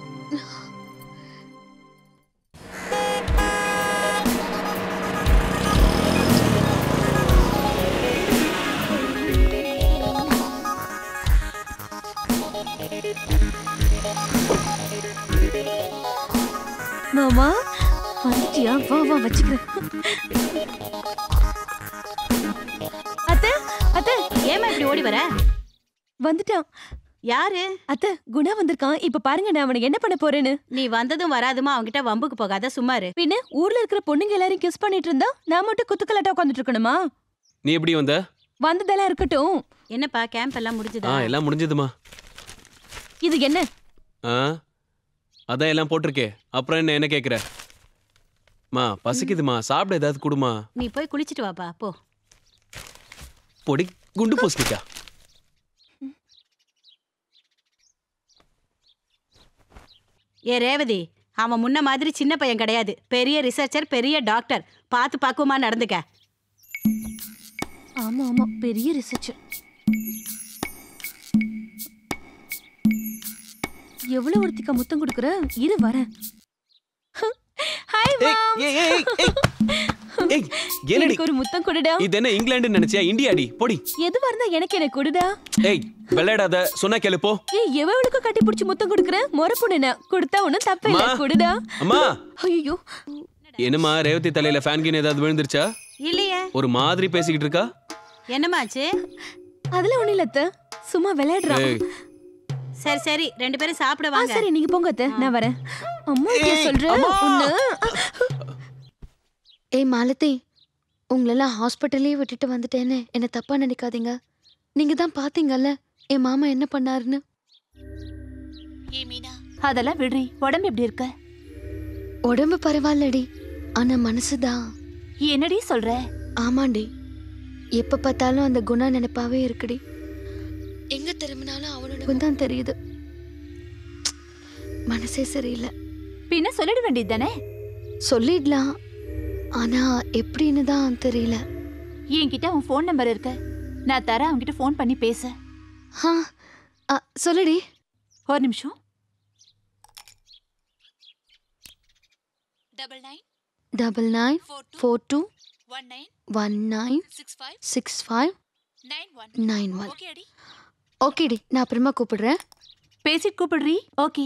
மாமா வந்துட்டியா வா வா வச்சுக்கிறேன் அத்தை அத்தை ஏமா இப்படி ஓடி வர வந்துட்டான் யாரு அத்தை குணா வந்திருக்கான் இப்ப பாருங்க நான் அவனை என்ன பண்ண போறேன்னு நீ வந்ததும் வராதுமா அவன்கிட்ட வம்புக்கு போகாத சும்மாரு பின்ன ஊர்ல இருக்கிற பொண்ணுங்க எல்லாரையும் கிஸ் பண்ணிட்டு இருந்தா நான் மட்டும் குத்துக்கலாட்டா உட்காந்துட்டு இருக்கணுமா நீ எப்படி வந்த வந்ததெல்லாம் இருக்கட்டும் என்னப்பா கேம்ப் எல்லாம் ஆ முடிஞ்சுதா எல்லாம் முடிஞ்சதுமா இது என்ன ஆ அதான் எல்லாம் போட்டிருக்கே அப்புறம் என்ன என்ன கேட்குற மா பசிக்குதுமா சாப்பிட ஏதாவது கொடுமா நீ போய் குளிச்சிட்டு வாப்பா போ பொடி குண்டு பூசணிக்கா ஏ ரேவதி அவன் முன்ன மாதிரி சின்ன பையன் கிடையாது பெரிய ரிசர்ச்சர் பெரிய டாக்டர் பார்த்து பக்குவமா நடந்துக்க ஆமா ஆமா பெரிய ரிசர்ச் எவ்வளவு ஒருத்திக்கா முத்தம் கொடுக்குற இரு வரேன் ஹாய் மாம் ஏய் என்னடி எனக்கு ஒரு முத்தம் கொடுடா இது என்ன இங்கிலாந்து நினைச்சியா இந்தியாடி பொடி எதுவா இருந்தா எனக்கு எனக்கு கொடுடா ஏய் விளையாடாத சொன்னா கேளு போ ஏய் எவ்வளவுக்கு கட்டி பிடிச்சி முத்தம் கொடுக்குற முறை பொண்ணுன கொடுத்தா ஒண்ணும் தப்பு இல்ல அம்மா. கொடுடா அம்மா ஐயோ என்னம்மா ரேவதி தலையில ஃபேன் கீன் ஏதாவது விழுந்துருச்சா இல்லையே ஒரு மாதிரி பேசிக்கிட்டு இருக்கா என்னமாச்சு அதுல ஒண்ணு இல்ல அத்தை சும்மா விளையாடுறான் ஏய் சரி சரி ரெண்டு பேரும் சாப்பிட ஆ, வாங்க சரி நீங்க போங்க அத்தை நான் வரேன் அம்மா கிட்ட ஏய், சொல்றேன் அம்மா. ஒண்ணு ஏய் மாலதி உங்களெல்லாம் ஹாஸ்பிட்டலே விட்டுட்டு வந்துட்டேன்னு என்ன தப்பா நினைக்காதீங்க நீங்க தான் பாத்தீங்கல்ல என் மாமா என்ன பண்ணாருன்னு அதெல்லாம் விடுறி உடம்பு எப்படி இருக்க உடம்பு பரவாயில்லடி ஆனா மனசுதான் என்னடி சொல்ற ஆமாண்டி எப்ப பார்த்தாலும் அந்த குணா நினைப்பாவே இருக்குடி எங்க திரும்பினாலும் அவனோட தான் தெரியுது மனசே சரியில்லை பின்ன சொல்லிட வேண்டியது தானே சொல்லிடலாம் ஆனா எப்படின்னு தான் தெரியல என்கிட்ட உன் ஃபோன் நம்பர் இருக்கு நான் தரேன் அவன்கிட்ட ஃபோன் பண்ணி பேச ஆ ஆ, சொல்லுடி ஒரு நிமிஷம் double nine double nine four two one nine one nine six five six five nine one nine one okay அடி ஓகேடி நான் அப்புறமா கூப்பிடுறேன் பேசிட்டு கூப்பிடுறி ஓகே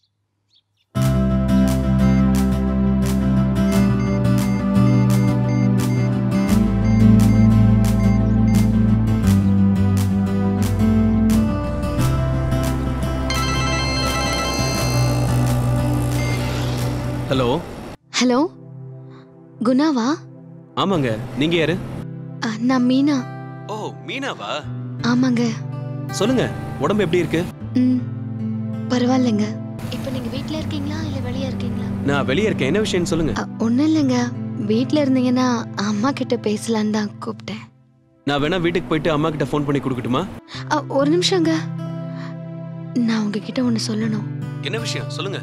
ஹலோ ஹலோ குணாவா ஆமாங்க நீங்க யாரு ஆ, நான் மீனா ஓ மீனாவா ஆமாங்க சொல்லுங்க உடம்பு எப்படி இருக்கு ம் பரவாயில்லைங்க இப்போ நீங்க வீட்ல இருக்கீங்களா இல்ல வெளியே இருக்கீங்களா நான் வெளியே இருக்கேன் என்ன விஷயம் சொல்லுங்க ஒன்றும் இல்லைங்க வீட்டில் இருந்தீங்கன்னா அம்மா கிட்ட பேசலான்னு தான் கூப்பிட்டேன் நான் வேணா வீட்டுக்கு போயிட்டு அம்மா கிட்ட ஃபோன் பண்ணி கொடுக்கட்டுமா அ, ஒரு நிமிஷங்க நான் உங்ககிட்ட ஒன்று சொல்லணும் என்ன விஷயம் சொல்லுங்க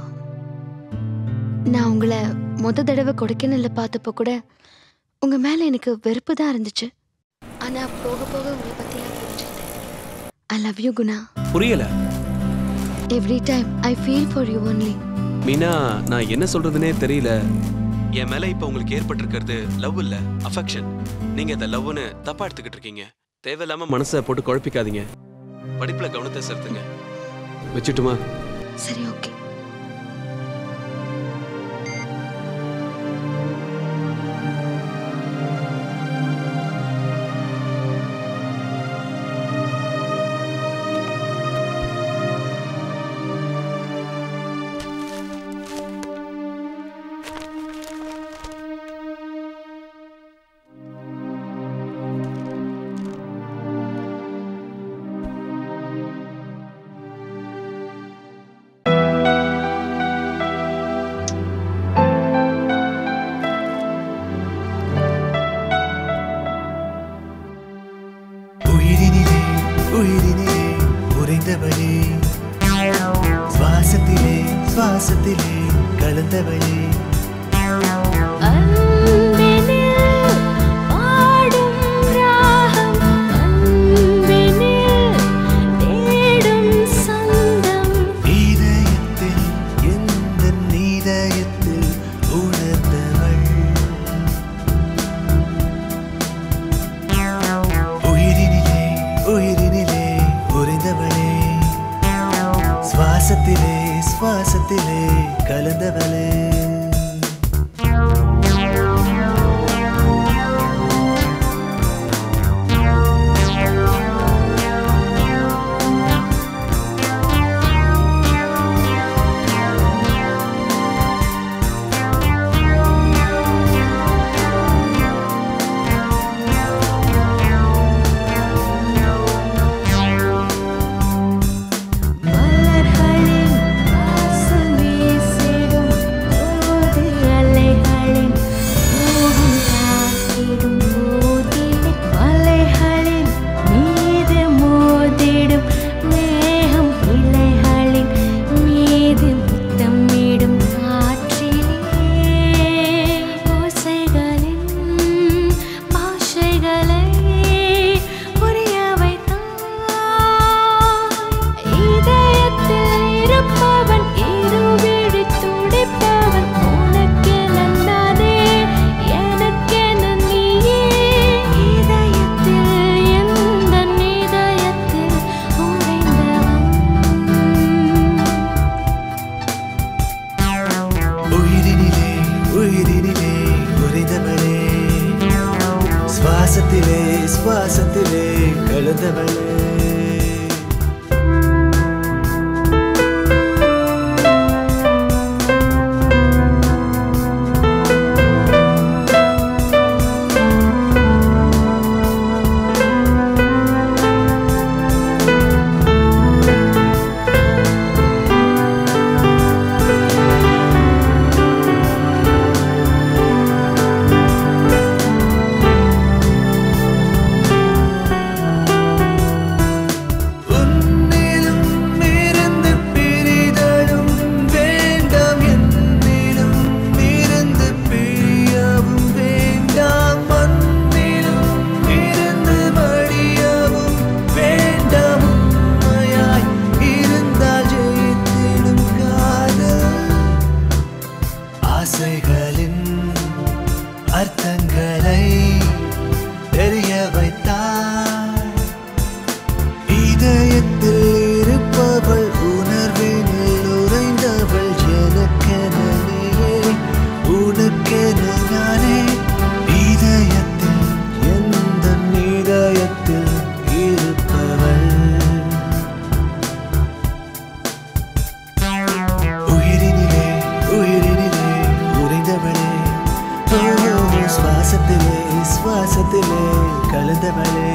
நான் உங்களை முத தடவை கொடைக்கானல்ல பார்த்தப்போ கூட உங்க மேல எனக்கு வெறுப்பு தான் இருந்துச்சு ஆனா போக போக உங்களை பத்தி நான் புரிஞ்சுக்கிட்டேன் ஐ லவ் யூ குணா புரியல every time I feel for you only Meena நான் என்ன சொல்றதுனே தெரியல என் மேல இப்ப உங்களுக்கு ஏற்பட்டிருக்கிறது லவ் இல்ல அஃபெக்ஷன் நீங்க இந்த லவ்னு தப்பா எடுத்துக்கிட்டு இருக்கீங்க தேவையில்லாம மனசை போட்டு குழப்பிக்காதீங்க படிப்புல கவனத்தை செலுத்துங்க வச்சுட்டுமா சரி ஓகே ஆ சுவாசத்திலே கலந்தவளே இதயத்தில் எந்த இதயத்தில் உணர்ந்தவள் உயிரினிலே உயிரினிலே உறைந்தவளே சுவாசத்திலே சுவாசத்திலே கலந்தவளே உயிரினிலே உயிரினிலே உறைந்தவளே சுவாசத்திலே சுவாசத்திலே கலந்தவளே உன்னிலும் இருந்து பிரிதலும் வேண்டாம் என்னிலும் இருந்து பிரியவும் வேண்டாம் மண்ணிலும் இருந்து மடியவும் வேண்டாம் உண்மையாய் இருந்தால் ஜெயித்திடும் காதல் ஆசைகளின் அர்த்தங்களை தெரிய வைத்தார் இதயத்தில் இருப்பவள் உணர்வினில் உறைந்தவள் எனக்கென நீயே உனக்கென நானே இதயத்தில் எந்த இதயத்தில் இருப்பவள் உயிரினிலே உயிரினிலே உறைந்தவளே ஓ, சுவாசத்திலே சுவாசத்திலே கலந்தவளே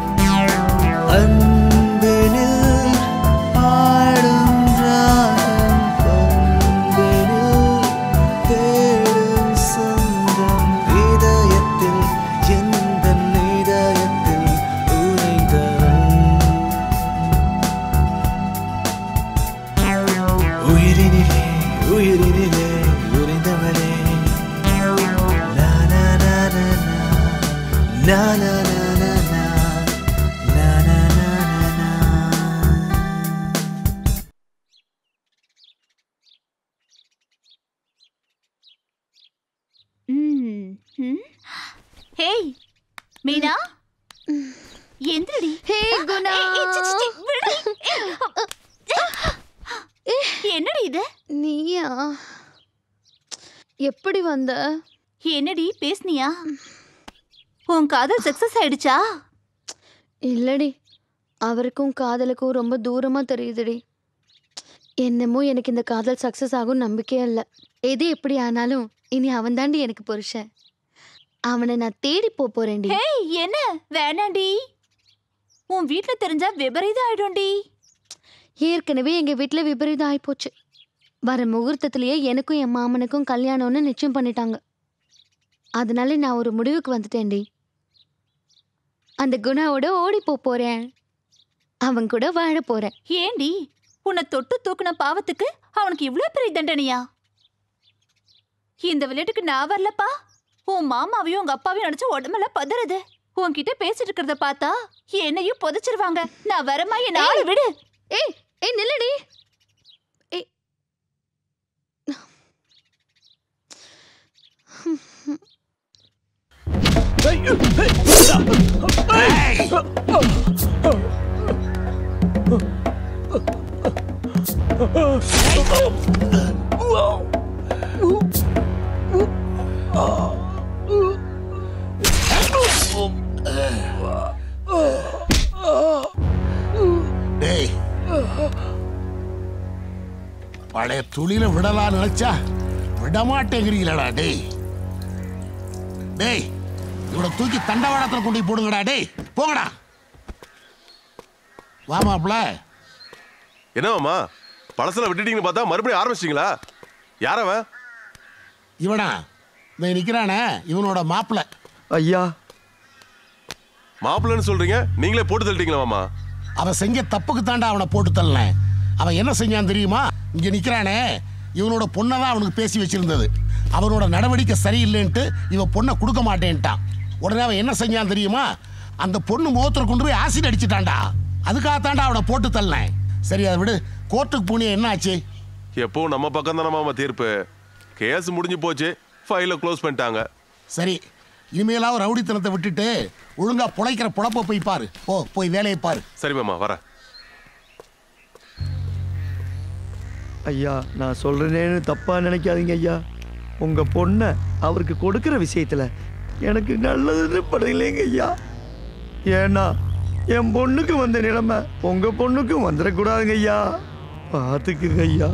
அன்பினில் பாடும் ராகம் பண்பினில் தேடும் சொந்தம் இதயத்தில் எந்த இதயத்தில் உறைந்தவள் உயிரினிலே உயிரினிலே உறைந்தவளே லா லா லா லா லா லா லா லா லா லா லா லா லா லா ஹேய் மீனா எந்திரடி ஹே குணா என்னடி இது நீயா எப்படி வந்த என்னடி பேசுனியா உன் காதல் சக்சஸ் ஆயிடுச்சா இல்லடி அவருக்கும் காதலுக்கும் ரொம்ப தூரமா தெரியுதுடி என்னமோ எனக்கு இந்த காதல் சக்சஸ் ஆகும் நம்பிக்கையே இல்லை எது எப்படி ஆனாலும் இனி அவன் தாண்டி எனக்கு புருஷன் அவனை நான் தேடி போப் போறேன்டி ஹேய் என்ன வேணாண்டி உன் வீட்ல தெரிஞ்சா விபரீதம் ஆயிடும்டி ஏற்கனவே எங்க வீட்ல விபரீதம் ஆயிப்போச்சு வர முகூர்த்தத்திலேயே எனக்கும் என் மாமனுக்கும் கல்யாணம்னு நிச்சயம் பண்ணிட்டாங்க அதனால நான் ஒரு முடிவுக்கு வந்துட்டேன்டி அந்த குணாவோட ஓடி போப் போறேன் அவன் கூட வாழ போறேன் ஏண்டி உன்னை தொட்டு தூக்குன பாவத்துக்கு அவனுக்கு இவ்ளோ பெரிய தண்டனையா இந்த விளையாட்டுக்கு நான் வரலப்பா உன் மாமாவையும் உங்க அப்பாவையும் நினைச்சு உடம்பெல்லாம் பதறுது உன்கிட்ட பேசிட்டு இருக்கிறத பார்த்தா என்னையும் புதைச்சிருவாங்க நான் வரமா என் ஆளு விடு ஏய் ஏய் நில்லடி ஏய் டேய் பழைய துளியில விடலாம் நினைச்சா விடமாட்டேங்கிறீங்களடா டேய் டேய் இவனை தூக்கி தண்டவாளத்துல கொண்டு போய் போடுங்கடா டேய் போங்கடா வா மாப்ள என்னவாம்மா பழசுல விட்டுட்டீங்கன்னு பார்த்தா மறுபடியும் ஆரம்பிச்சிட்டீங்களா யாரவன் இவனா இந்த நிக்கிறானே இவனோட மாப்பிள ஐயா மாப்பிள்ளைன்னு சொல்றீங்க நீங்களே போட்டு தள்ளிட்டீங்களா மாமா அவன் செஞ்ச தப்புக்கு தாண்டா அவனை போட்டு தள்ளனேன் அவன் என்ன செஞ்சான் தெரியுமா இங்க நிக்கிறானே இவனோட பொண்ணை தான் அவனுக்கு பேசி வச்சிருந்தது அவனோட நடவடிக்கை சரியில்லைன்ட்டு இவன் பொண்ணை கொடுக்க மாட்டேன்ட்டான் உடனே அவன் என்ன செஞ்சான் தெரியுமா அந்த பொண்ணு முகத்துல கொண்டு போய் ஆசிட் அடிச்சிட்டான்டா அதுக்காக தாண்டா அவனை போட்டு தள்ளனேன் சரி அதை விடு கோர்ட்டுக்கு போனியா என்ன ஆச்சு எப்பவும் நம்ம பக்கம் தானே மாமா தீர்ப்பு கேஸ் முடிஞ்சு போச்சு ஃபைலை க்ளோஸ் பண்ணிட்டாங்க சரி இனிமேலாவது ரவுடித்தனத்தை விட்டுட்டு ஒழுங்கா புழைக்கிற புழப்ப போய் பாரு ஓ போய் வேலையை பாரு சரி மாமா வரேன் ஐயா நான் சொல்றேனேன்னு தப்பா நினைக்காதீங்க ஐயா உங்க பொண்ணை அவருக்கு கொடுக்கிற விஷயத்துல எனக்கு நல்லதுன்னு படலைங்க ஐயா ஏன்னா என் பொண்ணுக்கு வந்த நிலைமை உங்க பொண்ணுக்கும் வந்துடக்கூடாதுங்க ஐயா பார்த்துக்குங்க ஐயா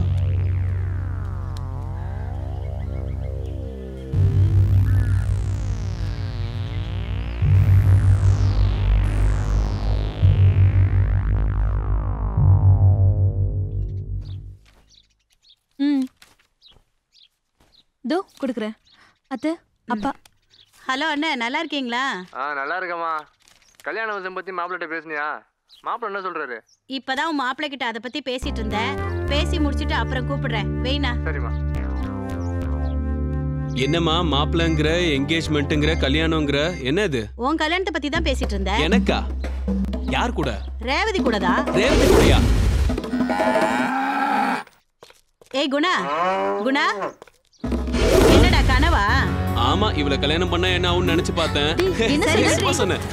ம் தோ கொடுக்குறேன் அத்தை அப்பா ஹலோ அண்ணே நல்லா இருக்கீங்களா ஆ நல்லா இருக்கம்மா கல்யாண விஷயம் பத்தி மாப்பிள்ளட்ட பேசுனியா மாப்பிள்ள என்ன சொல்றாரு இப்பதான் உன் மாப்பிள்ளை கிட்ட அதை பத்தி பேசிட்டு இருந்தேன் பேசி முடிச்சிட்டு அப்புறம் கூப்பிடுறேன் வெயினா சரிம்மா என்னம்மா மாப்பிள்ளைங்கிற என்கேஜ்மெண்ட்டுங்கிற கல்யாணங்கிற என்ன இது உன் கல்யாணத்தை பத்தி தான் பேசிட்டு இருந்தேன் எனக்கா யார் கூட ரேவதி கூடதா ரேவதி கூடயா ஏய் குணா குணா என்னடா கனவா ஆமா இவள கல்யாணம் பண்ணா என்ன ஆகும்னு நினைச்சு பார்த்தேன் என்ன சரி, சொல்ற? சும்மா சொன்னேன்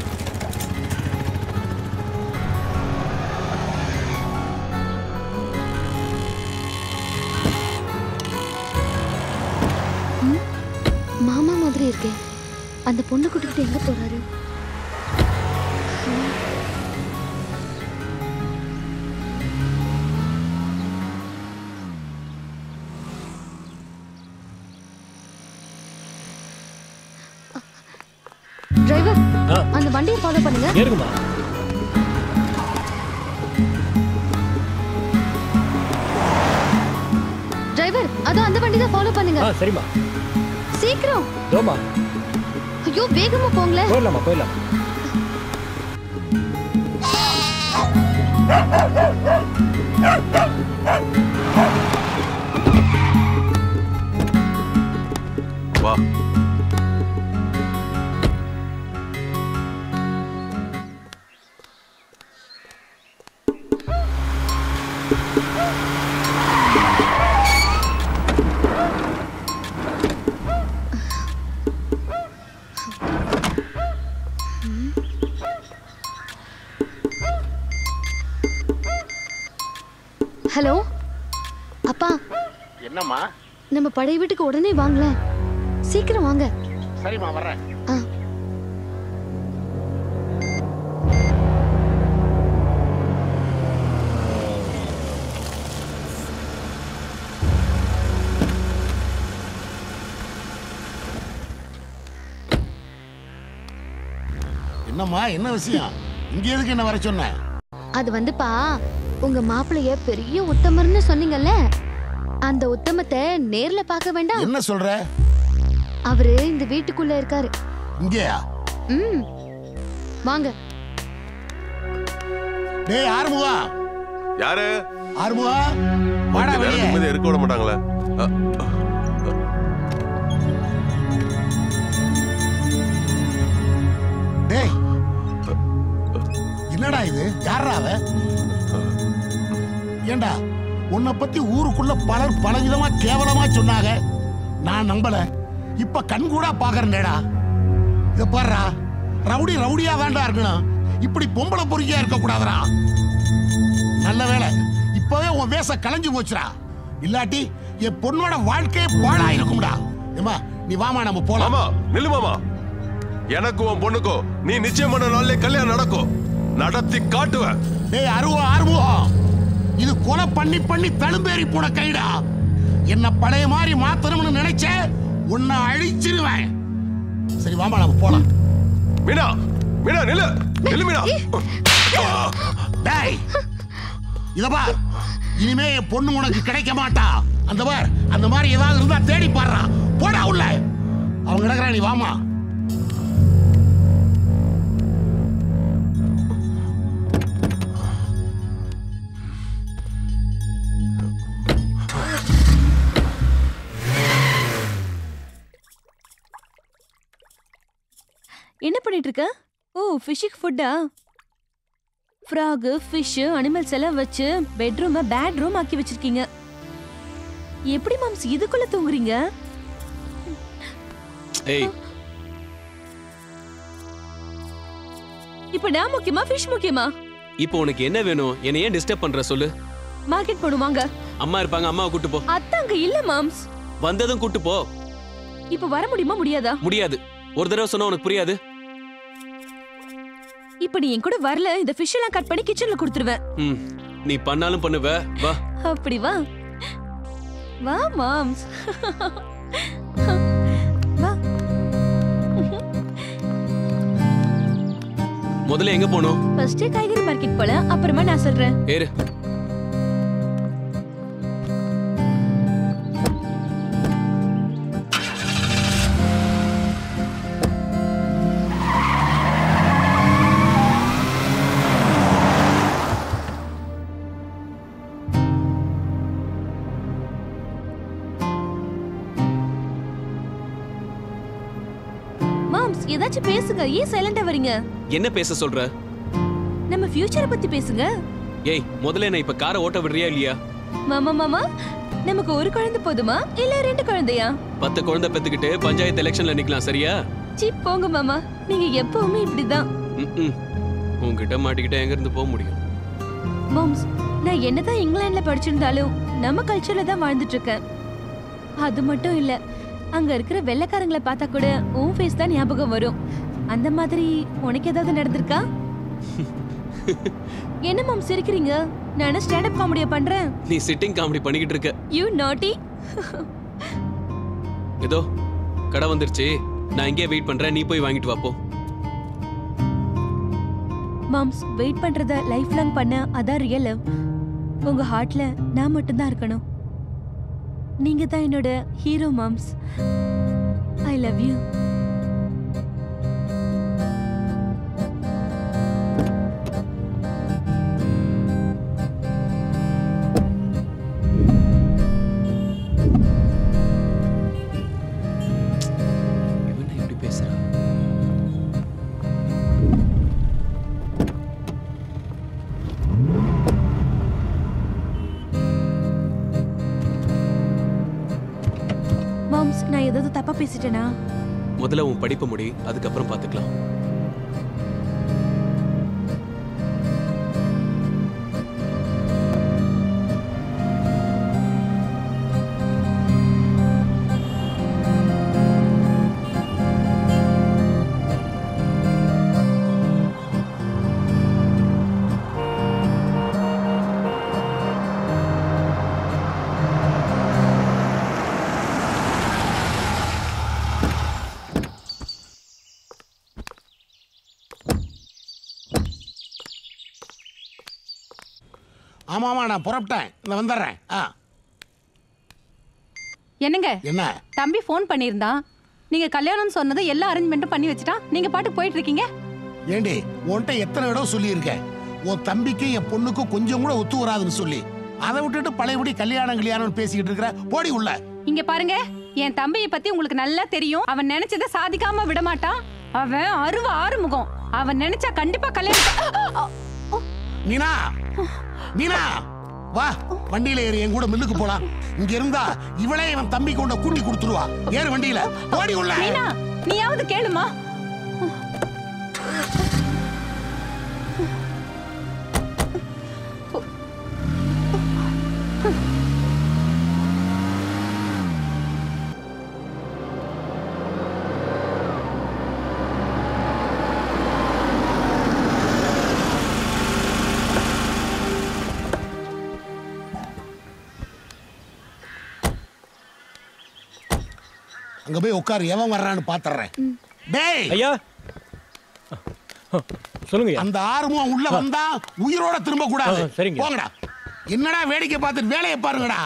மாமா மாதிரி இருக்கே அந்த பொண்ணு கூட்டிக்கிட்டு எங்க போறாரு டிரைவர் அந்த வண்டியை ஃபாலோ பண்ணுங்க ஏறுங்கம்மா டிரைவர் அதோ அந்த வண்டி தான் ஃபாலோ பண்ணுங்க ஆ சரிம்மா சீக்கிரம் தோமா ஐயோ வேகமா போங்களேன் போயிடலாமா போயிடலாம் வா ஹலோ அப்பா என்னம்மா நம்ம பழைய வீட்டுக்கு உடனே வாங்களேன் சீக்கிரம் வாங்க சரிம்மா வர்றேன் ஆ என்னம்மா என்ன விஷயம் இங்க எதுக்கு என்ன வர சொன்ன அது வந்துப்பா உங்க மாப்பிளைய பெரிய உத்தமர்னு சொன்னீங்கல்ல அந்த உத்தமத்தை நேர்ல பார்க்க வேண்டாம் என்ன சொல்ற அவரு இந்த வீட்டுக்குள்ள இருக்காரு இங்கேயா ம் வாங்க டேய் ஆறுமுகா யாரு ஆறுமுகா வாடா கொஞ்ச நேரம் வெளியே. நிம்மதியா இருக்க விட மாட்டாங்களே அ, டேய் என்னடா இது யாரா அவ ஏண்டா உன்னை பத்தி ஊருக்குள்ள பலர் பலவிதமா கேவலமா சொன்னாங்க நான் நம்பல இப்ப கண்கூடா பாக்குறேன்டா இத பாருடா ரவுடி ரவுடியா தான்டா இருக்கணும் இப்படி பொம்பளை பொறுக்கியா இருக்க கூடாதுடா நல்ல வேலை இப்பவே உன் வேஷ கலைஞ்சு போச்சுடா இல்லாட்டி என் பொண்ணோட வாழ்க்கையே பாழா இருக்கும்டா ஏமா நீ வாமா நம்ம போலாம் மாமா நில்லு மாமா எனக்கும் உன் பொண்ணுக்கும் நீ நிச்சயம் பண்ண நாள்லயே கல்யாணம் நடக்கும் நடத்தி காட்டுவேன் டேய் அருவா ஆறுமுகம் இது கொலை பண்ணி பண்ணி தழும்பேறி போன கைடா என்ன பழைய மாதிரி மாத்தணும்னு நினைச்ச உன்னை அழிச்சிருவேன் சரி வாமா நம்ம போலாம் மீனா மீனா நில்லு நில்லு மீனா டேய் இத பார் இனிமே என் பொண்ணு உனக்கு கிடைக்க மாட்டா அந்த பார் அந்த மாதிரி ஏதாவது இருந்தா தேடி பாடுறா போடா உள்ள அவங்க கிடக்குறா நீ வாமா என்ன பண்ணிட்டு இருக்க ஓ ஃபிஷ்ஷுக்கு ஃபுட்டா ஃப்ராகு ஃபிஷ் அனிமல்ஸ் எல்லாம் வச்சு பெட்ரூமை பேட் ரூம் ஆக்கி வச்சிருக்கீங்க எப்படி மாம்ஸ் இதுக்குள்ள தூங்குறீங்க ஏய் இப்போ நான் முக்கியமா ஃபிஷ் முக்கியமா இப்போ உனக்கு என்ன வேணும் என்னை ஏன் டிஸ்டர்ப் பண்ற சொல்லு மார்க்கெட் போடுவாங்க அம்மா இருப்பாங்க அம்மாவை கூட்டு போ அத்தாங்க இல்ல மாம்ஸ் வந்ததும் கூட்டு போ இப்போ வர முடியுமா முடியாதா முடியாது ஒரு தடவை சொன்னா உனக்கு புரியாது இப்போ நீ என் கூட வரல இந்த ஃபிஷ் எல்லாம் கட் பண்ணி கிச்சன்ல கொடுத்துருவேன் ம் நீ பண்ணாலும் பண்ணுவ வா அப்படி வா வா மாம்ஸ் வா முதல்ல எங்க போகணும் ஃபர்ஸ்ட் காய்கறி மார்க்கெட் போல அப்புறமா நான் சொல்றேன் ஏறு மாம்ஸ் ஏதாச்சும் பேசுங்க ஏன் சைலண்டா வரீங்க என்ன பேச சொல்ற நம்ம ஃபியூச்சரை பத்தி பேசுங்க ஏய் முதல்ல என்ன இப்ப காரை ஓட்ட விடுறியா இல்லையா மாமா மாமா நமக்கு ஒரு குழந்தை போதுமா இல்ல ரெண்டு குழந்தையா பத்து குழந்தை பெத்துக்கிட்டு பஞ்சாயத்து எலெக்ஷன்ல நிக்கலாம் சரியா சீ போங்க மாமா நீங்க எப்பவுமே இப்படிதான் ம்ம். உன்கிட்ட மாட்டிக்கிட்டே எங்க இருந்து போக முடியும் மாம்ஸ் நான் என்னதான் இங்கிலாந்துல படிச்சிருந்தாலும் நம்ம கல்ச்சர்ல தான் வாழ்ந்துட்டு இருக்கேன் அது மட்டும் இல்ல அங்க இருக்கிற வெள்ளைக்காரங்களை பார்த்தா கூட உன் ஃபேஸ் தான் ஞாபகம் வரும் அந்த மாதிரி உனக்கு ஏதாவது நடந்திருக்கா என்ன மாம் சிரிக்கிறீங்க நான் ஸ்டாண்ட் அப் காமெடியா பண்றேன் நீ சிட்டிங் காமெடி பண்ணிக்கிட்டு இருக்க யூ நாட்டி ஏதோ கடை வந்துருச்சு நான் இங்கே வெயிட் பண்றேன் நீ போய் வாங்கிட்டு வா போ மாம்ஸ் வெயிட் பண்றத லைஃப் லாங் பண்ண அதான் ரியல் லவ் உங்க ஹார்ட்ல நான் மட்டும்தான் இருக்கணும் நீங்க தான் என்னோட ஹீரோ மாம்ஸ் ஐ லவ் யூ இவன் எப்படி பேசுறா மாம்ஸ் நான் ஏதாவது தப்பா பேசிட்டேனா முதல்ல உன் படிப்பை முடி அதுக்கப்புறம் பார்த்துக்கலாம் ஆமா ஆமா நான் புறப்பட்டேன் இந்த வந்துடுறேன் ஆ என்னங்க என்ன தம்பி ஃபோன் பண்ணியிருந்தான் நீங்க கல்யாணம் சொன்னதை எல்லா அரேஞ்ச்மெண்ட்டும் பண்ணி வச்சுட்டான் நீங்க பாட்டு போயிட்டு இருக்கீங்க ஏண்டி உன்கிட்ட எத்தனை இடம் சொல்லியிருக்கேன் உன் தம்பிக்கும் என் பொண்ணுக்கும் கொஞ்சம் கூட ஒத்து வராதுன்னு சொல்லி அதை விட்டுட்டு பழையபடி கல்யாணம் கல்யாணம் பேசிக்கிட்டு இருக்கிற போடி உள்ள இங்க பாருங்க என் தம்பியை பத்தி உங்களுக்கு நல்லா தெரியும் அவன் நினைச்சதை சாதிக்காம விட மாட்டான் அவன் அருவ ஆறுமுகம் அவன் நினைச்சா கண்டிப்பா கல்யாணம் மீனா மீனா வா வண்டியில ஏறி என் கூட மில்லுக்கு போலாம் இங்க இருந்தா இவளே இவன் தம்பி கொண்ட கூட்டி கொடுத்துருவா ஏறு வண்டியில போடி உள்ள மீனா நீயாவது கேளுமா அங்க போய் உட்காரு எவன் வர்றான்னு பாத்துறேன் டேய் ஐயா சொல்லுங்க அந்த ஆர்வம் உள்ள வந்தா உயிரோட திரும்ப கூடாது ஆ, சரிங்க. போங்கடா என்னடா வேடிக்கை பார்த்துட்டு வேலையை பாருங்கடா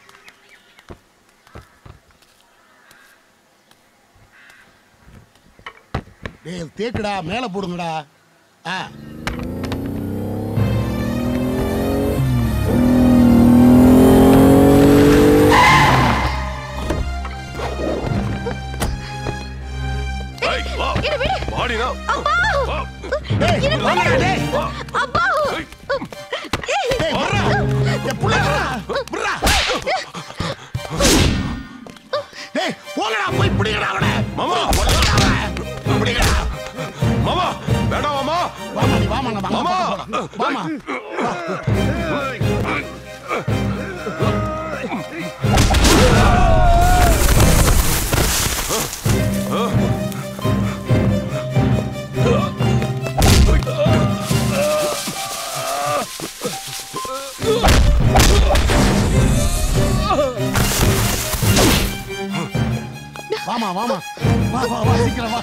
டேய் தேக்குடா மேல போடுங்கடா ஆ வாடினா டேய் வாங்கடா டேய் அப்பா டேய் வர்றா டேய் புள்ள வர்றா வர்றா டேய் போங்கடா போய் பிடிங்கடா அவனை மாமா பிடிங்கடா மாமா வேண்டாம் மாமா வாமா நீ வாமா நான் மாமா வாமா வாமா வாமா வா வா வா சீக்கிரம் வா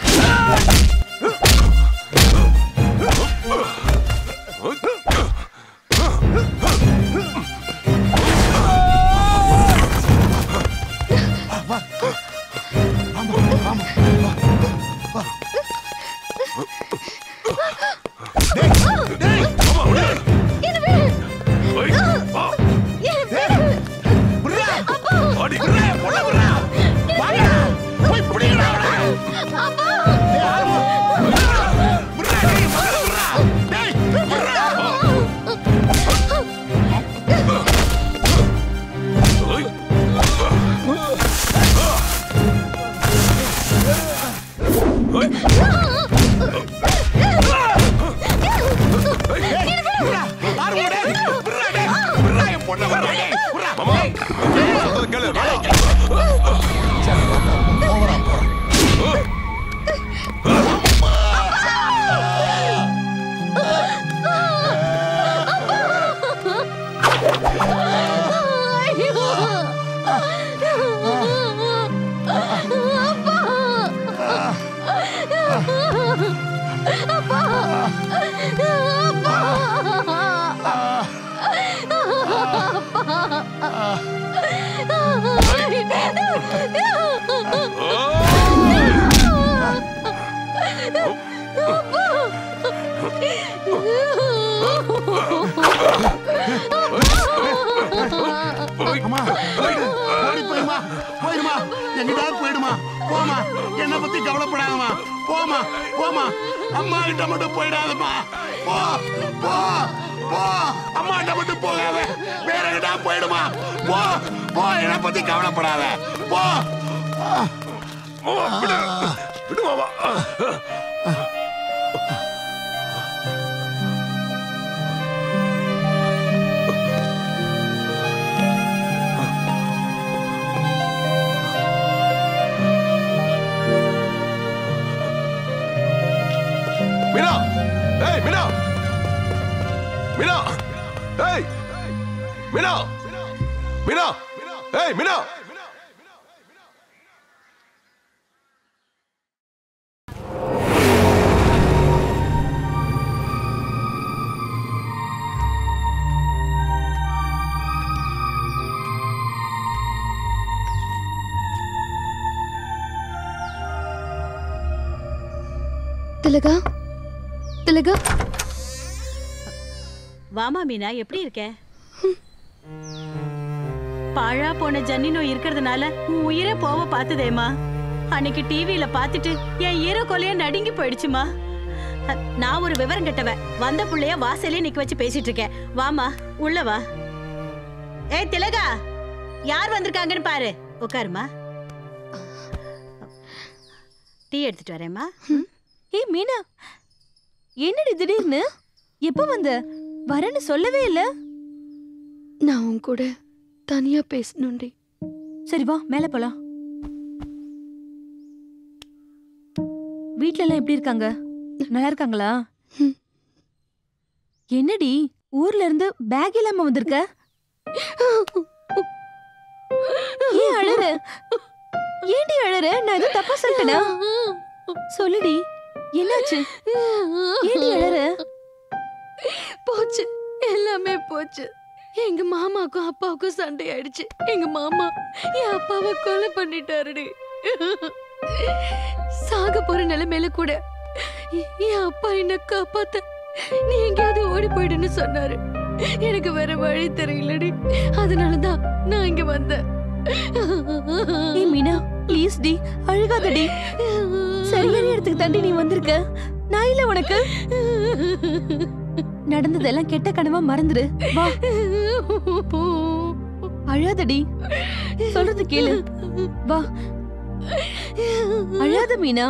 அம்மா போயிடு ஓடி போயிடுமா போயிடுமா எங்கிட்டாவது போயிடுமா போமா என்னை பத்தி கவலைப்படாதம்மா போமா போமா அம்மா கிட்ட மட்டும் போயிடாதம்மா போ போ போ அம்மா கிட்ட மட்டும் போகாத வேற கிட்ட போயிடுமா போ போ என்னை பத்தி கவலைப்படாத போ விடு மாமா மீனா ஏய் மீனா மீனா ஏய் மீனா மீனா ஏய் மீனா திலகா திலகா வாமா மீனா எப்படி இருக்க பாழா போன ஜன்னி நோய் இருக்கிறதுனால உன் உயிரே போவ பார்த்ததேம்மா அன்னைக்கு டிவியில பார்த்துட்டு என் ஈர கொலைய நடுங்கி போயிடுச்சுமா அ, நான் ஒரு விவரம் கெட்டவ வந்த புள்ளைய வாசலே நிக்க வச்சு பேசிட்டு இருக்கேன் வாமா உள்ள வா ஏய் திலகா யார் வந்திருக்காங்கன்னு பாரு உட்காருமா டீ எடுத்துட்டு வரேம்மா ஏய் மீனா என்னடி திடீர்னு எப்போ வந்த வரேன்னு சொல்லவே இல்ல நான் உன் கூட தனியா பேசணும்டி சரி வா மேல போலாம் வீட்ல எல்லாம் எப்படி இருக்காங்க நல்லா இருக்காங்களா என்னடி ஊர்ல இருந்து பேக் இல்லாம வந்திருக்க ஏன் அழற ஏன்டி அழற நான் எதுவும் தப்பா சொல்லிட்டேனா சொல்லுடி என்னாச்சு ஏன்டி அழற போச்சு எல்லாமே போச்சு எங்க மாமாக்கும் அப்பாவுக்கும் சண்டை ஆயிடுச்சு எங்க மாமா என் அப்பாவை கொலை பண்ணிட்டாருடி சாக போற நிலைமையில கூட எ- என் அப்பா என்ன காப்பாத்த நீ எங்கேயாவது ஓடி போயிடுன்னு சொன்னாரு எனக்கு வேற வழி தெரியலடி அதனாலதான் நான் இங்க வந்தேன் ஏய் மீனா ப்ளீஸ் டி அழுகாதடி சரியான இடத்துக்கு தாண்டி நீ வந்திருக்க நான் இல்ல உனக்கு நடந்ததெல்லாம் கெட்ட கனவா மறந்துரு வா அழாதடி சொல்றது கேளு வா அழாத மீனா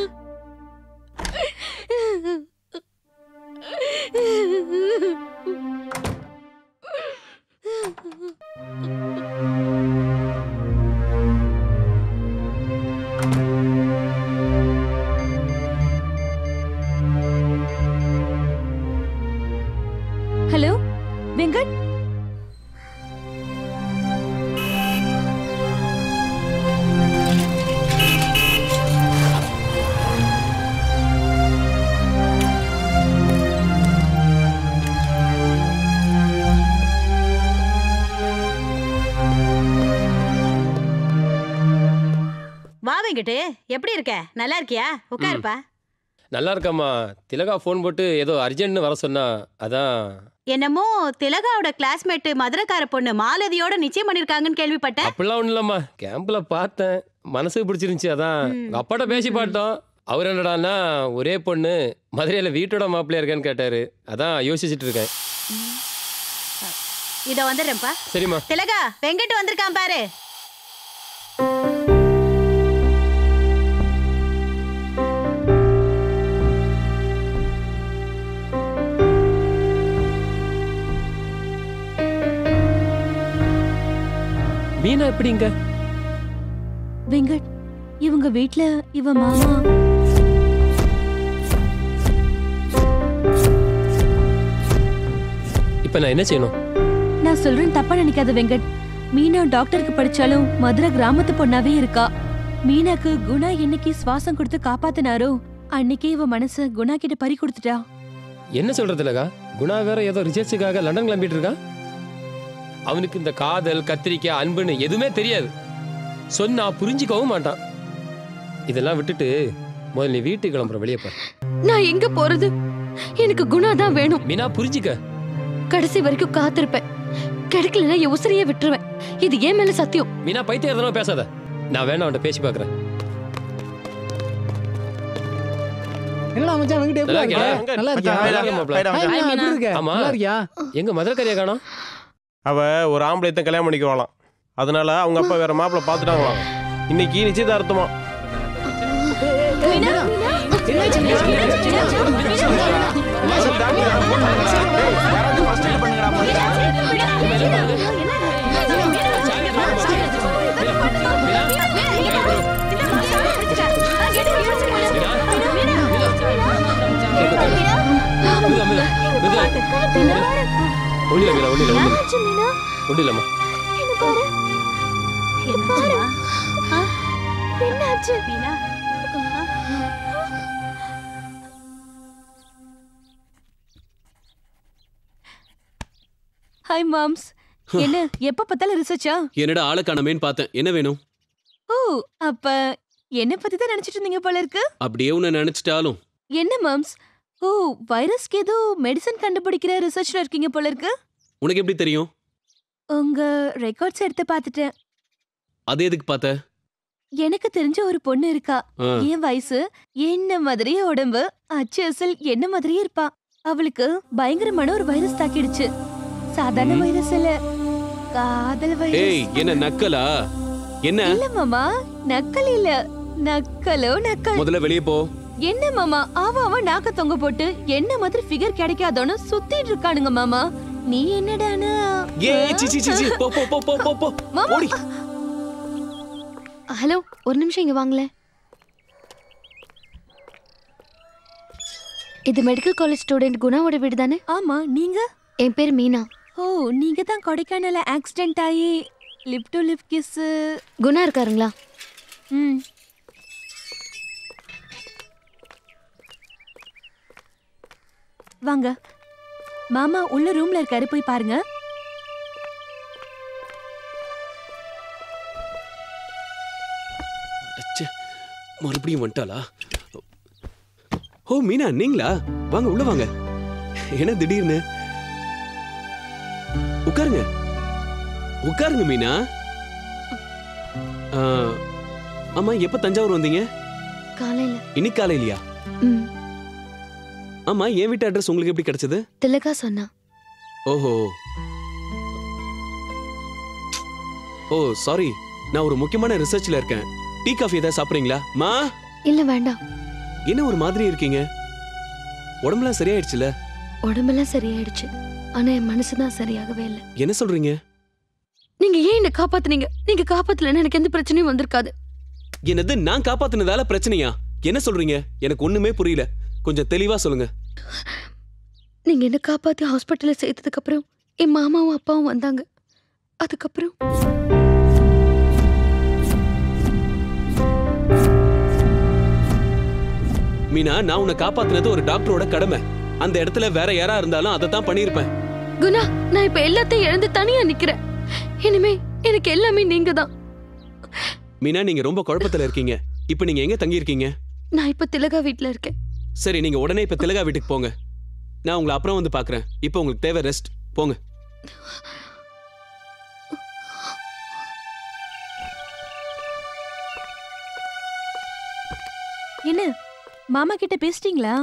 ஹலோ வெங்கட் வா வெங்கட்டு எப்படி இருக்க நல்லா இருக்கியா உட்காருப்பா நல்லா இருக்கம்மா திலகா ஃபோன் போட்டு ஏதோ அர்ஜென்ட்னு வர சொன்னா அதான் என்னமோ திலகாவோட கிளாஸ்மேட் மதுரைக்கார பொண்ணு மாலதியோட நிச்சயம் பண்ணிருக்காங்கன்னு கேள்விப்பட்டேன் அப்படிலாம் ஒன்றும் இல்லம்மா கேம்பில் பார்த்தேன் மனசுக்கு பிடிச்சிருந்துச்சி அதான் உங்க அப்பாட்ட பேசி பார்த்தோம் அவர் என்னடான்னா ஒரே பொண்ணு மதுரையில் வீட்டோட மாப்பிள்ளையா இருக்கான்னு கேட்டாரு அதான் யோசிச்சுட்டு இருக்கேன் இத வந்துடுறேன்ப்பா சரிம்மா திலகா வெங்கட் வந்திருக்கான் பாரு மீனா எப்படிங்க வெங்கட் இவங்க வீட்ல இவ மாமா இப்போ நான் என்ன செய்யணும் நான் சொல்றேன் தப்பா நினைக்காத வெங்கட் மீனா டாக்டருக்கு படிச்சாலும் மதுரை கிராமத்து பொண்ணாவே இருக்கா மீனாக்கு குணா என்னைக்கு சுவாசம் கொடுத்து காப்பாத்தினாரோ அன்னைக்கே இவ மனச குணா கிட்ட பறி கொடுத்துட்டா என்ன சொல்றது இல்லக்கா குணா வேற ஏதோ ரிசர்ச்சுக்காக லண்டன் கிளம்பிட்டு இருக்கான் அவனுக்கு இந்த காதல் கத்திரிக்காய் அன்புன்னு எதுவுமே தெரியாது சொன்னா புரிஞ்சுக்கவும் மாட்டான் இதெல்லாம் விட்டுட்டு முதல்ல நீ வீட்டுக்கு கிளம்புற வெளியே பாரு நான் எங்க போறது எனக்கு குணா தான் வேணும் மீனா புரிஞ்சுக்க கடைசி வரைக்கும் காத்திருப்பேன் கிடைக்கலன்னா என் உசிரியே விட்டுருவேன் இது ஏன் மேல சத்தியம் மீனா பைத்தியம் எதனா பேசாத நான் வேணா அவன்கிட்ட பேசி பார்க்கறேன் என்னடா மச்சான் வெங்கட் எப்படி நல்லா இருக்க இருக்கியா? நல்லா இருக்கியா நல்லா இருக்கேன் மாப்ள. ஹாய் மீனா, எப்படி இருக்க ஆமா. நல்லா இருக்கியா எங்க மதுரக்கறியா காணோம் அவ ஒரு ஆம்பளையத்தை கல்யாணம் பண்ணிக்குவாளாம் அதனால அவங்க அப்பா வேற மாப்பிள்ளை பார்த்துட்டாங்களாம் இன்னைக்கு நிச்சயதார்த்தமா ஒண்ணில மீனா ஒண்ணில ஒண்ணில ஒண்ணிலம்மா என்னாச்சு மீனா ஹாய் மாம்ஸ் என்ன எப்ப பார்த்தாலும் ரிசர்ச்சா என்னடா ஆளை காணமேன்னு பார்த்தேன் என்ன வேணும் ஓ அப்ப என்ன பத்தி தான் நினைச்சிட்டு இருந்தீங்க போல இருக்கு அப்படியே உன்னை நினைச்சிட்டாலும் என்ன மாம்ஸ் ஓ வைரஸ்க்கு ஏதோ மெடிசன் கண்டுபிடிக்கிற ரிசர்ச்ல இருக்கீங்க போல இருக்கு உனக்கு எப்படி தெரியும் உங்க ரெக்கார்ட்ஸ் எடுத்து பார்த்துட்டேன் அது எதுக்கு பார்த்த எனக்கு தெரிஞ்ச ஒரு பொண்ணு இருக்கா ஆ. என் வயசு என்ன மாதிரியே உடம்பு அச்சு அசல் என்ன மாதிரியே இருப்பா அவளுக்கு பயங்கரமான ஒரு வைரஸ் தாக்கிடுச்சு சாதாரண வைரஸ் இல்ல காதல் ஏய் வைரஸ் என்ன நக்கலா என்ன இல்ல மாமா நக்கல் இல்ல நக்கலோ நக்கல் முதல்ல வெளியே போ என்ன மாமா அவ அவன் நாக்க தொங்க போட்டு என்ன மாதிரி ஃபிகர் கிடைக்காதோன்னு சுத்திட்டு இருக்கானுங்க மாமா நீ என்னடானா ஏய் சி சி சி சி போ போ போ போ போ போ மாமா ஓடி ஹலோ ஒரு நிமிஷம் இங்க வாங்களேன் இது மெடிக்கல் காலேஜ் ஸ்டூடெண்ட் குணாவோட வீடு தானே ஆமா நீங்க என் பேர் மீனா ஓ நீங்க தான் கொடைக்கானல்ல ஆக்சிடென்ட் ஆகி lip to lip kiss Guna இருக்காருங்களா ம் வாங்க மாமா உள்ள ரூம்ல இருக்காரு போய் பாருங்க அச்சே, மறுபடியும் வந்துட்டாளா ஓ மீனா நீங்களா வாங்க உள்ள வாங்க என்ன திடீர்னு உட்காருங்க உட்காருங்க மீனா ஆ, ஆமா எப்ப தஞ்சாவூர் வந்தீங்க காலையில இன்னைக்கு காலையிலயா ம் ஆமா என் வீட்டு அட்ரஸ் உங்களுக்கு எப்படி கிடைச்சது திலகா சொன்னா ஓஹோ ஓ சாரி நான் ஒரு முக்கியமான ரிசர்ச்ல இருக்கேன் டீ காஃபி ஏதாவது சாப்பிடுறீங்களா மா இல்ல வேண்டாம் என்ன ஒரு மாதிரி இருக்கீங்க உடம்புலாம் சரியாயிடுச்சுல உடம்பெல்லாம் சரியாயிடுச்சு ஆனா என் மனசுதான் சரியாகவே இல்லை என்ன சொல்றீங்க நீங்க ஏன் என்ன காப்பாத்துனீங்க நீங்க காப்பாத்தலன்னா எனக்கு எந்த பிரச்சனையும் வந்திருக்காது என்னது நான் காப்பாத்துனதால பிரச்சனையா என்ன சொல்றீங்க எனக்கு ஒண்ணுமே புரியல கொஞ்சம் தெளிவா சொல்லுங்க நீங்க என்ன காப்பாத்தி ஹாஸ்பிட்டல்ல சேர்த்ததுக்கு அப்புறம் என் மாமாவும் அப்பாவும் வந்தாங்க அதுக்கப்புறம் மீனா நான் உன்னை காப்பாத்துனது ஒரு டாக்டரோட கடமை அந்த இடத்துல வேற யாரா இருந்தாலும் அதை தான் பண்ணியிருப்பேன் குணா நான் இப்ப எல்லாத்தையும் இழந்து தனியா நிக்கிறேன் இனிமே எனக்கு எல்லாமே நீங்க தான் மீனா நீங்க ரொம்ப குழப்பத்துல இருக்கீங்க இப்போ நீங்க எங்க தங்கி இருக்கீங்க நான் இப்ப திலகா வீட்ல இருக்கேன் சரி நீங்க உடனே இப்ப திலகா வீட்டுக்கு போங்க நான் உங்களை அப்புறம் வந்து பாக்குறேன் இப்போ உங்களுக்கு தேவை ரெஸ்ட் போங்க என்ன மாமா கிட்ட பேசிட்டீங்களா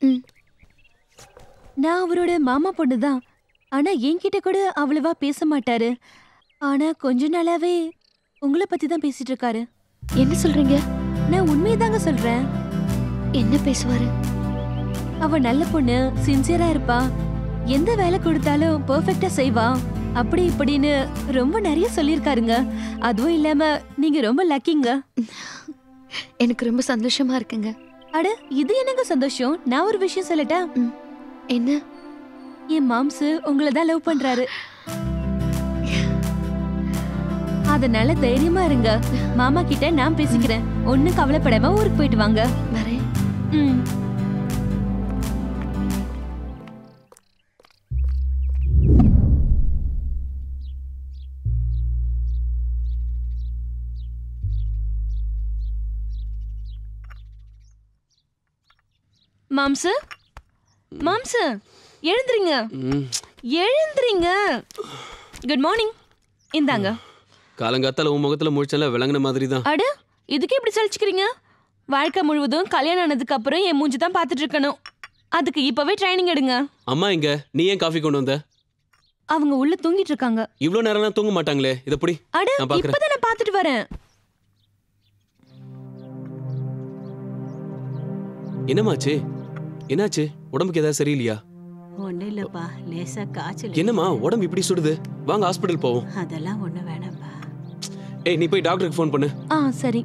நான் அவரோட மாமா பொண்ணு தான் ஆனா என்கிட்ட கூட அவ்வளவா பேச மாட்டாரு ஆனா கொஞ்ச நாளாவே உங்களை பத்தி தான் பேசிட்டு இருக்காரு என்ன சொல்றீங்க நான் உண்மையதாங்க சொல்றேன் என்ன பேசுவாரு அவ நல்ல பொண்ணு சின்சியரா இருப்பா எந்த வேலை கொடுத்தாலும் பெர்ஃபெக்ட்டா செய்வா அப்படி இப்படின்னு ரொம்ப நிறைய சொல்லியிருக்காருங்க அதுவும் இல்லாம நீங்க ரொம்ப லக்கிங்க எனக்கு ரொம்ப சந்தோஷமா இருக்குங்க அட இது என்னங்க சந்தோஷம் நான் ஒரு விஷயம் சொல்லட்டா என்ன என் மாம்சு உங்களை தான் லவ் பண்றாரு அதனால தைரியமா இருங்க மாமா கிட்ட நான் பேசிக்கிறேன் ஒண்ணும் கவலைப்படாம ஊருக்கு போயிட்டு வாங்க வரேன் ம் மாம்சு மாம்சு எழுந்துறீங்க ம், எழுந்துறீங்க குட் மார்னிங் இந்தாங்க காலங்காத்தால உன் முகத்துல முழிச்சல விளங்குன மாதிரி தான் அட இதுக்கு இப்படி சலிச்சுக்கிறீங்க வாழ்க்கை முழுவதும் கல்யாணம் ஆனதுக்கு அப்புறம் என் மூஞ்சி தான் பார்த்துட்டு இருக்கணும் அதுக்கு இப்பவே ட்ரைனிங் எடுங்க அம்மா எங்க நீ ஏன் காஃபி கொண்டு வந்த அவங்க உள்ள தூங்கிட்டு இருக்காங்க இவ்ளோ நேரம்லாம் தூங்க மாட்டாங்களே இத புடி அட நான் பாக்குறேன் இப்பதான் நான் பார்த்துட்டு வரேன் என்னமாச்சு என்னாச்சு உடம்புக்கு ஏதாவது சரியில்லையா ஒன்றும் இல்லைப்பா லேசா காய்ச்சல் என்னம்மா உடம்பு இப்படி சுடுது வாங்க ஹாஸ்பிட்டல் போவோம் அதெல்லாம் ஒன்றும் வேணாம்ப்பா ஏய் நீ போய் டாக்டருக்கு ஃபோன் பண்ணு ஆ சரி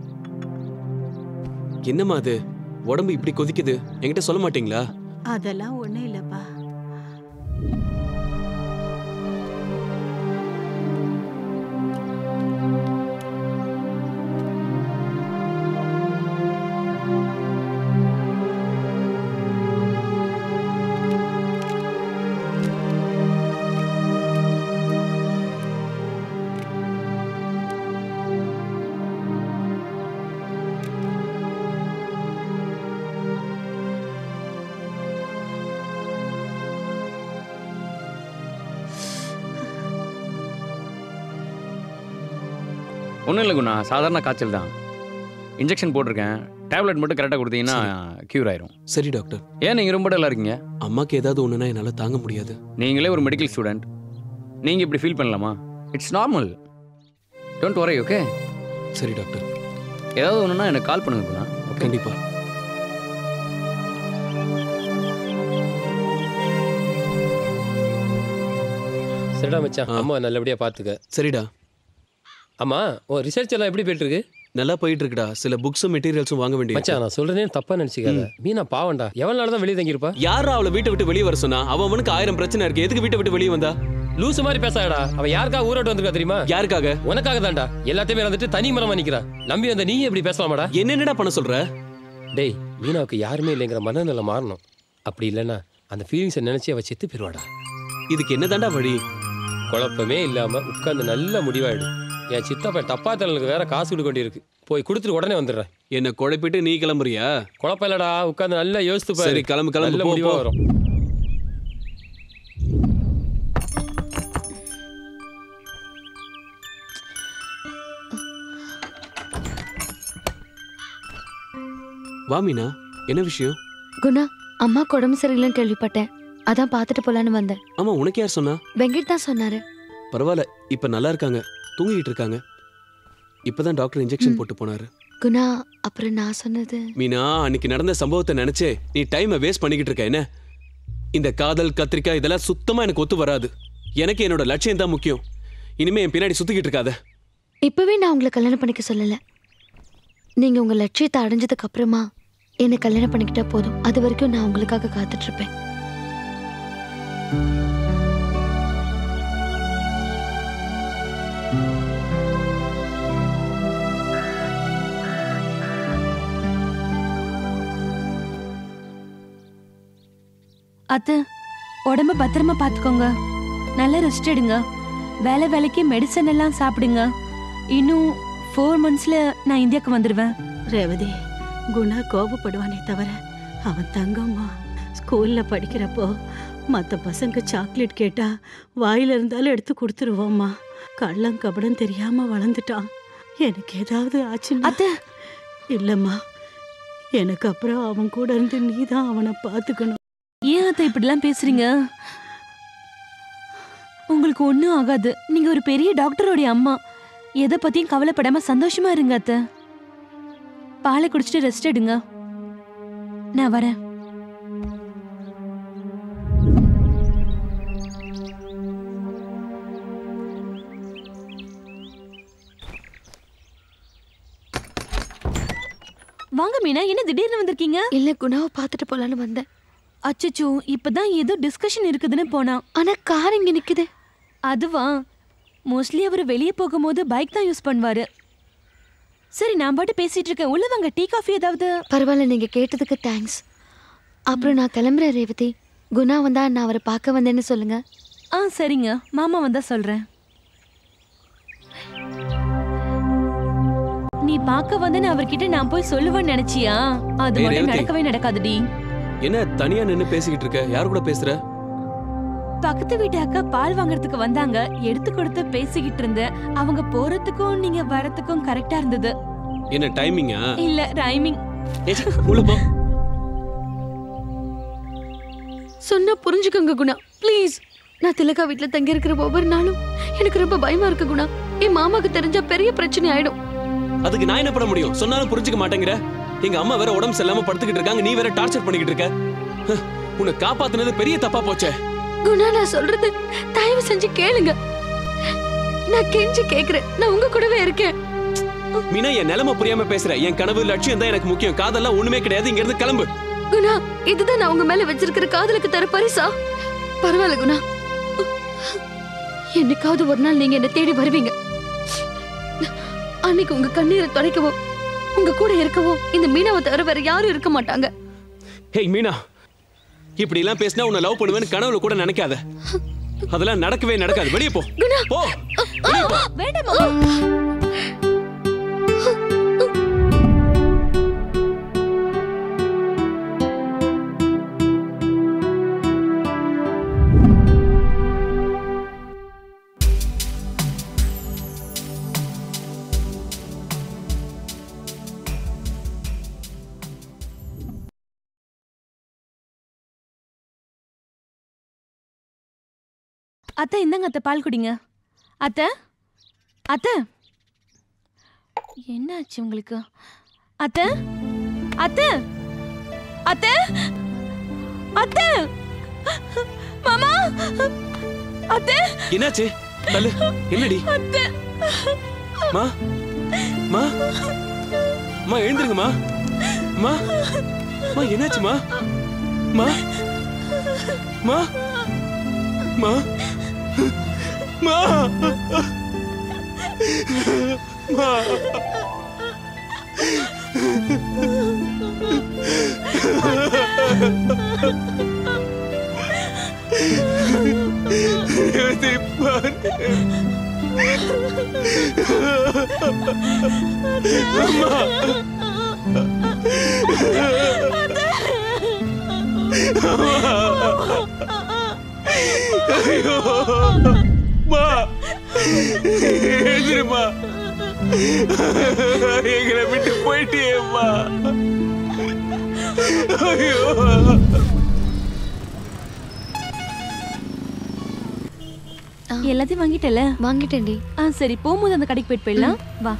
என்னம்மா அது உடம்பு இப்படி கொதிக்குது என்கிட்ட சொல்ல மாட்டீங்களா அதெல்லாம் ஒன்றும் இல்லைப்பா ஒன்றும் இல்லை குணா சாதாரண காய்ச்சல் தான் இன்ஜெக்ஷன் போட்டிருக்கேன் டேப்லெட் மட்டும் கரெக்டாக கொடுத்தீங்கன்னா க்யூர் ஆயிரும் சரி டாக்டர் ஏன் நீங்கள் ரொம்ப டல்லாக இருக்கீங்க அம்மாக்கு ஏதாவது ஒன்றுனா என்னால் தாங்க முடியாது நீங்களே ஒரு மெடிக்கல் ஸ்டூடெண்ட் நீங்கள் இப்படி ஃபீல் பண்ணலாமா it's normal don't worry okay சரி டாக்டர் ஏதாவது ஒன்றுனா எனக்கு கால் பண்ணுங்க குணா ஓகே கண்டிப்பா சரிடா மச்சான் அம்மா நல்லபடியா பாத்துக்க சரிடா அம்மா உன் ரிசர்ச் எல்லாம் எப்படி போயிட்டு இருக்கு நல்லா போயிட்டு இருக்குடா சில புக்ஸும் மெட்டீரியல்ஸும் வாங்க வேண்டிய மச்சான் நான் சொல்றேன்னு தப்பா நினைச்சுக்காத மீனா பாவம்டா எவ்வளவு நாள் தான் வெளியே தங்கியிருப்பா யாரா அவளை வீட்டை விட்டு வெளியே வர சொன்னா அவன் அவனுக்கு ஆயிரம் பிரச்சனை இருக்கு எதுக்கு வீட்டை விட்டு வெளியே வந்தா லூசு மாதிரி பேசாதடா அவ யாருக்காக ஊரோட்டு வந்திருக்கா தெரியுமா யாருக்காக உனக்காக தான்டா எல்லாத்தையுமே வந்துட்டு தனி மரமா நிக்கிறா நம்பி வந்த நீ எப்படி பேசலாமாடா என்னென்னடா பண்ண சொல்ற டேய் மீனாவுக்கு யாருமே இல்லைங்கிற மனநிலை மாறணும் அப்படி இல்லைன்னா அந்த ஃபீலிங்ஸை நினைச்சு அவ செத்து போயிடுவாடா இதுக்கு என்னதான்டா வழி குழப்பமே இல்லாம உட்கார்ந்து நல்ல முடிவாயிடு என் சித்தப்பா தப்பா தலனுக்கு வேற காசு கொடுக்க வேண்டியிருக்கு போய் கொடுத்துட்டு உடனே வந்துடுறேன் என்ன குழப்பிட்டு நீ கிளம்புறியா குழப்பம் இல்லடா உட்கார்ந்து நல்லா யோசித்து பாரு சரி, கிளம்பு, கிளம்பு, நல்ல போ, முடிவா போ. வரும் வா மீனா என்ன விஷயம் குணா அம்மாக்கு உடம்பு சரியில்லைன்னு கேள்விப்பட்டேன் அதான் பார்த்துட்டு போலான்னு வந்தேன் ஆமா உனக்கு யார் சொன்னா வெங்கட் தான் சொன்னாரு பரவாயில்ல இப்ப நல்லா இருக்காங்க தூங்கிட்டு இருக்காங்க இப்பதான் டாக்டர் இன்ஜெக்ஷன் போட்டு போனாரு குணா அப்புறம் நான் சொன்னது மீனா அன்னைக்கு நடந்த சம்பவத்தை நினைச்சே நீ டைமை வேஸ்ட் பண்ணிக்கிட்டு இருக்க என்ன இந்த காதல் கத்திரிக்காய் இதெல்லாம் சுத்தமா எனக்கு ஒத்து வராது எனக்கு என்னோட லட்சியம் தான் முக்கியம் இனிமே என் பின்னாடி சுத்திக்கிட்டு இருக்காத இப்பவே நான் உங்களை கல்யாணம் பண்ணிக்க சொல்லல நீங்க உங்க லட்சியத்தை அடைஞ்சதுக்கு அப்புறமா என்னை கல்யாணம் பண்ணிக்கிட்டா போதும் அது வரைக்கும் நான் உங்களுக்காக காத்துட்டு இருப்பேன் அத்தை உடம்ப பத்திரமா பாத்துக்கோங்க நல்லா ரெஸ்ட் எடுங்க வேலை வேலைக்கு மெடிசன் எல்லாம் சாப்பிடுங்க இன்னும் ஃபோர் மந்த்ஸ்ல நான் இந்தியாவுக்கு வந்துடுவேன் ரேவதி குணா கோபப்படுவானே தவிர அவன் தங்கம்மா ஸ்கூல்ல படிக்கிறப்போ மற்ற பசங்க சாக்லேட் கேட்டா வாயில இருந்தாலும் எடுத்து கொடுத்துருவோம்மா கள்ளம் கபடம் தெரியாம வளர்ந்துட்டான் எனக்கு ஏதாவது ஆச்சுன்னா இல்லம்மா எனக்கு அப்புறம் அவன் கூட இருந்து நீ தான் அவனை பார்த்துக்கணும் ஏன் அத்தை இப்படிலாம் பேசுறீங்க உங்களுக்கு ஒன்றும் ஆகாது நீங்க ஒரு பெரிய டாக்டரோடைய அம்மா எதை பத்தியும் கவலைப்படாம சந்தோஷமா இருங்க அத்தை பாலை குடிச்சிட்டு ரெஸ்ட் எடுங்க நான் வரேன் வாங்க மீனா என்ன திடீர்னு வந்திருக்கீங்க இல்ல குணாவை பார்த்துட்டு போலான்னு வந்தேன் அச்சச்சோ இப்பதான் ஏதோ டிஸ்கஷன் இருக்குதுன்னு போனா ஆனா கார் இங்க நிக்குது அதுவா மோஸ்ட்லி அவர் வெளியே போகும்போது பைக் தான் யூஸ் பண்ணுவாரு சரி நான் பாட்டு பேசிட்டு இருக்கேன் உள்ள வாங்க டீ காஃபி ஏதாவது பரவாயில்ல நீங்க கேட்டதுக்கு தேங்க்ஸ் அப்புறம் நான் கிளம்புறேன் ரேவதி குணா வந்தா நான் அவரை பார்க்க வந்தேன்னு சொல்லுங்க ஆ சரிங்க மாமா வந்தா சொல்றேன் நீ பார்க்க வந்தேன்னு அவர்கிட்ட நான் போய் சொல்லுவேன்னு நினைச்சியா அது ஏய், மட்டும் ரேவதி. நடக்கவே நடக்காதுடி என்ன தனியா நின்னு பேசிக்கிட்டு இருக்க யார் கூட பேசுற பக்கத்து வீட்டு அக்கா பால் வாங்குறதுக்கு வந்தாங்க எடுத்து கொடுத்து பேசிக்கிட்டு இருந்தேன் அவங்க போறதுக்கும் நீங்க வரதுக்கும் கரெக்டா இருந்தது என்ன டைமிங்கா இல்ல ரைமிங் உள்ள போ சொன்னா புரிஞ்சுக்கோங்க குணா ப்ளீஸ் நான் திலகா வீட்ல தங்கி இருக்கிற ஒவ்வொரு நாளும் எனக்கு ரொம்ப பயமா இருக்கு குணா என் மாமாக்கு தெரிஞ்சா பெரிய பிரச்சனை ஆயிடும் அதுக்கு நான் என்ன பண்ண முடியும் சொன்னாலும் புரிஞ்சுக்க மாட்டேங்கிற எங்க அம்மா வேற உடம்பு சரியில்லாம படுத்துக்கிட்டு இருக்காங்க நீ வேற டார்ச்சர் பண்ணிக்கிட்டு இருக்க ஹ், உன்னை காப்பாத்துனது பெரிய தப்பா போச்சே குணா நான் சொல்றது தயவு செஞ்சு கேளுங்க நான் கெஞ்சி கேக்குறேன் நான் உங்க கூடவே இருக்கேன் மீனா என் நிலைமை புரியாம பேசுற என் கனவு லட்சியம் தான் எனக்கு முக்கியம் காதெல்லாம் ஒண்ணுமே கிடையாது இங்க இருந்து கிளம்பு குணா இதுதான் நான் உங்க மேல வச்சிருக்கிற காதலுக்கு தர பரிசா பரவாயில்ல குணா என்னைக்காவது ஒரு நாள் நீங்க என்ன தேடி வருவீங்க அன்னைக்கு உங்க கண்ணீரை துடைக்கவோ உங்க கூட இருக்கவோ இந்த மீனாவை தவிர வேற யாரும் இருக்க மாட்டாங்க ஹேய் மீனா இப்படி எல்லாம் பேசினா உன்னை லவ் பண்ணுவேன்னு கனவுல கூட நினைக்காத அதெல்லாம் நடக்கவே நடக்காது வெளியே போ போ வெளியே போ வேண்டாம் அத்தை இந்தாங்க அத்தை பால் குடிங்க அத்தை அத்தை என்னாச்சு உங்களுக்கு அத்தை அத்தை அத்தை அத்தை மாமா அத்தை என்னாச்சு தள்ளு என்னடி அத்தை மா மா மா எழுந்துருங்கம்மா மா மா என்னாச்சுமா மா மா மா மா மா திருப்பாரு ஐயோ மா எழுந்திருமா எங்களை விட்டு போயிட்டியேம்மா ஐயோ எல்லாத்தையும் வாங்கிட்டல வாங்கிட்டேன்டி ஆ சரி போகும்போது அந்த கடைக்கு போயிட்டு போயிடலாம் வா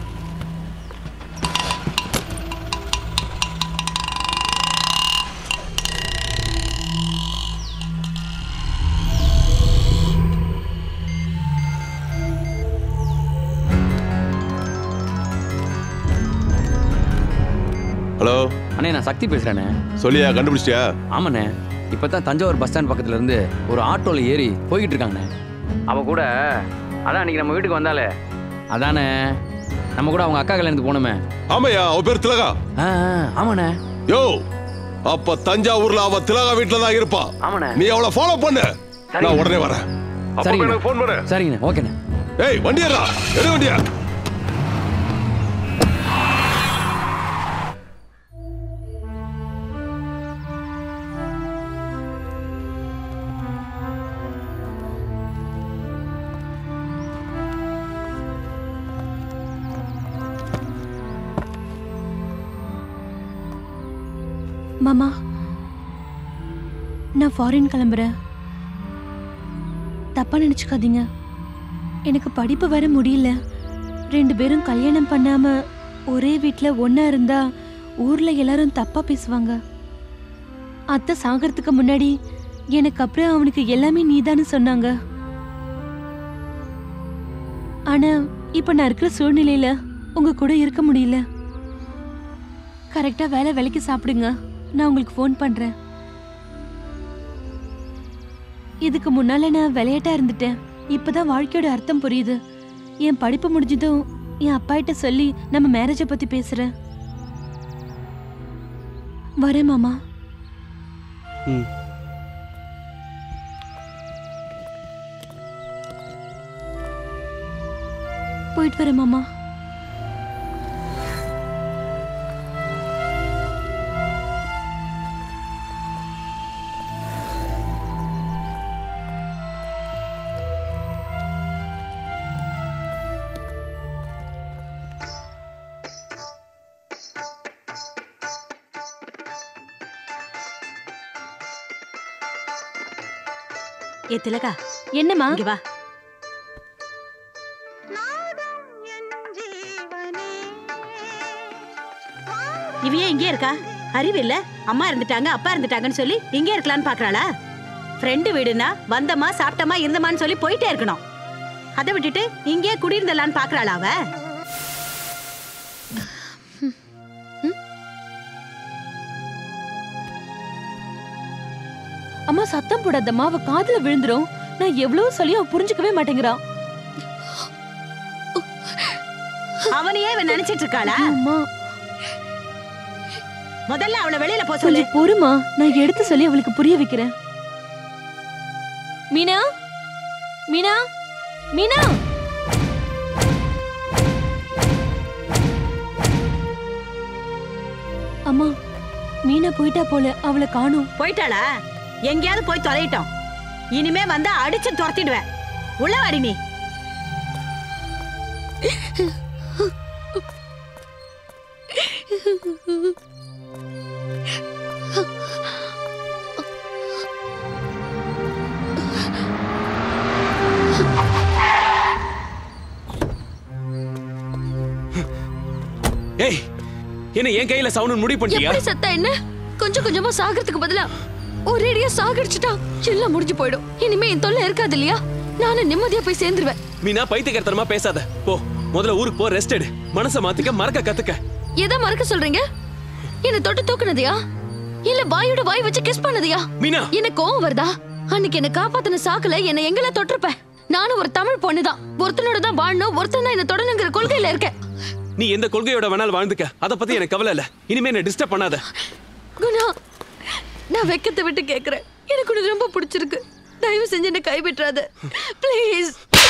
ஹலோ அண்ணே நான் சக்தி பேசுறேண்ணே சொல்லியா கண்டுபிடிச்சிட்டியா ஆமாண்ணே இப்போ தான் தஞ்சாவூர் பஸ் ஸ்டாண்ட் பக்கத்துல இருந்து ஒரு ஆட்டோவில் ஏறி போய்கிட்டு இருக்காங்கண்ணே அவ கூட அதான் அன்னைக்கு நம்ம வீட்டுக்கு வந்தாலே அதானே நம்ம கூட அவங்க அக்கா கல்யாணத்துக்கு போனோமே ஆமாயா அவ பேர் திலகா ஆ ஆமாண்ணே யோ அப்ப தஞ்சாவூர்ல அவ திலகா வீட்டுல தான் இருப்பா ஆமாண்ணே நீ அவளை ஃபாலோ பண்ணு நான் உடனே வரேன் சரிங்க எனக்கு ஃபோன் பண்ணு சரிங்கண்ணே ஓகேண்ணே ஏய் வண்டியரா எடு வண்டியா மாமா நான் ஃபாரின் கிளம்புறேன் தப்பா நினைச்சுக்காதீங்க எனக்கு படிப்பு வர முடியல ரெண்டு பேரும் கல்யாணம் பண்ணாம ஒரே வீட்ல ஒண்ணா இருந்தா ஊர்ல எல்லாரும் தப்பா பேசுவாங்க அத்தை சாகறதுக்கு முன்னாடி எனக்கு அப்புறம் அவனுக்கு எல்லாமே நீதான்னு சொன்னாங்க ஆனா இப்ப நான் இருக்கிற சூழ்நிலையில உங்க கூட இருக்க முடியல கரெக்டா வேலை வேலைக்கு சாப்பிடுங்க நான் உங்களுக்கு ஃபோன் பண்றேன் இதுக்கு முன்னால நான் விளையாட்டா இருந்துட்டேன் இப்பதான் வாழ்க்கையோட அர்த்தம் புரியுது என் படிப்பு முடிஞ்சதும் என் அப்பா கிட்ட சொல்லி நம்ம மேரேஜை பத்தி பேசுறேன் வரேன் மாமா ம் போயிட்டு வரேன் மாமா ஏ திலகா என்னம்மா இங்க வா இவ ஏன் இங்கே இருக்கா அறிவு இல்ல அம்மா இருந்துட்டாங்க அப்பா இருந்துட்டாங்கன்னு சொல்லி இங்கே இருக்கலாம்னு பாக்குறாளா ஃப்ரெண்டு வீடுனா வந்தமா சாப்பிட்டமா இருந்தமான்னு சொல்லி போயிட்டே இருக்கணும் அதை விட்டுட்டு இங்கே குடியிருந்தலான்னு பாக்குறாளா அவ அம்மா சத்தம் போடாதம்மா அவ காதுல விழுந்துரும் நான் எவ்வளவு சொல்லி அவ புரிஞ்சுக்கவே மாட்டேங்கிறான் அவனையே இவன் நினைச்சிட்டு இருக்காளா அம்மா முதல்ல அவளை வெளியில போ சொல்லு கொஞ்சம் பொறுமா நான் எடுத்து சொல்லி அவளுக்கு புரிய வைக்கிறேன் மீனா மீனா மீனா அம்மா மீனா போயிட்டா போல அவளை காணும் போயிட்டாளா எங்கேயாவது போய் தொலையிட்டோம் இனிமே வந்து அடிச்சு துரத்திடுவேன் உள்ள வாடி நீ என்ன என் கையில சவுண்ட் முடிவு பண்ணிட்டியா எப்படி செத்தா என்ன கொஞ்சம் கொஞ்சமா சாகிறதுக்கு பதிலா ஒரேடியா சாகடிச்சுட்டா எல்லாம் முடிஞ்சு போயிடும் இனிமே என் தொல்லை இருக்காது இல்லையா நானும் நிம்மதியா போய் சேர்ந்துருவேன் மீனா பைத்தியக்காரத்தனமா பேசாத போ முதல்ல ஊருக்கு போ ரெஸ்ட் எடு மனசை மாத்திக்க மறக்க கத்துக்க எதை மறக்க சொல்றீங்க என்ன தொட்டு தூக்குனதையா இல்ல வாயோட வாய் வச்சு கிஸ் பண்ணதையா மீனா எனக்கு கோவம் வருதா அன்னைக்கு என்ன காப்பாத்தின சாக்குல என்ன எங்கெல்லாம் தொட்டிருப்பேன் நானும் ஒரு தமிழ் பொண்ணுதான் ஒருத்தனோட தான் வாழணும் ஒருத்தன் தான் என்ன தொடணுங்கிற கொள்கையில இருக்கேன் நீ எந்த கொள்கையோட வேணாலும் வாழ்ந்துக்க அத பத்தி எனக்கு கவலை இல்ல இனிமே என்ன டிஸ்டர்ப் பண்ணாத குணா நான் வெக்கத்தை விட்டு கேக்குறேன் எனக்கு உனக்கு ரொம்ப பிடிச்சிருக்கு தயவு செஞ்சு என்ன கைவிட்டுறாத ப்ளீஸ்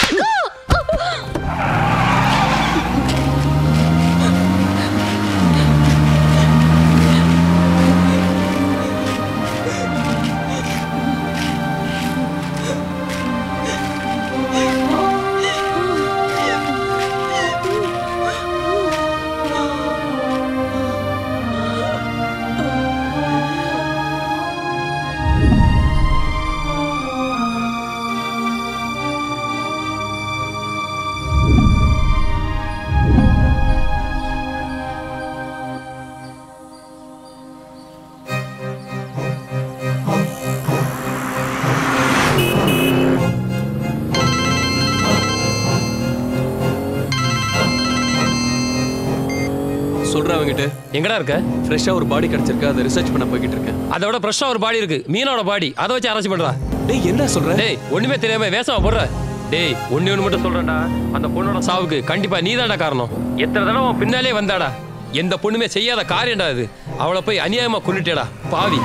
சொல்றேன் அவங்கிட்ட எங்கடா இருக்க ஃப்ரெஷ்ஷா ஒரு பாடி கிடைச்சிருக்கு அதை ரிசர்ச் பண்ண போய்கிட்டு இருக்கேன் அதை விட ஃப்ரெஷ்ஷா ஒரு பாடி இருக்கு மீனோட பாடி அதை வச்சு ஆராய்ச்சி பண்றா டேய் என்ன சொல்ற டேய் ஒண்ணுமே தெரியாம வேசமா போடுற டேய் ஒண்ணு ஒண்ணு மட்டும் சொல்றேன்டா அந்த பொண்ணோட சாவுக்கு கண்டிப்பா நீதான்டா காரணம் எத்தனை தடவை உன் பின்னாலே வந்தாடா எந்த பொண்ணுமே செய்யாத காரியம்டா இது அவளை போய் அநியாயமா கொண்டுட்டேடா பாவி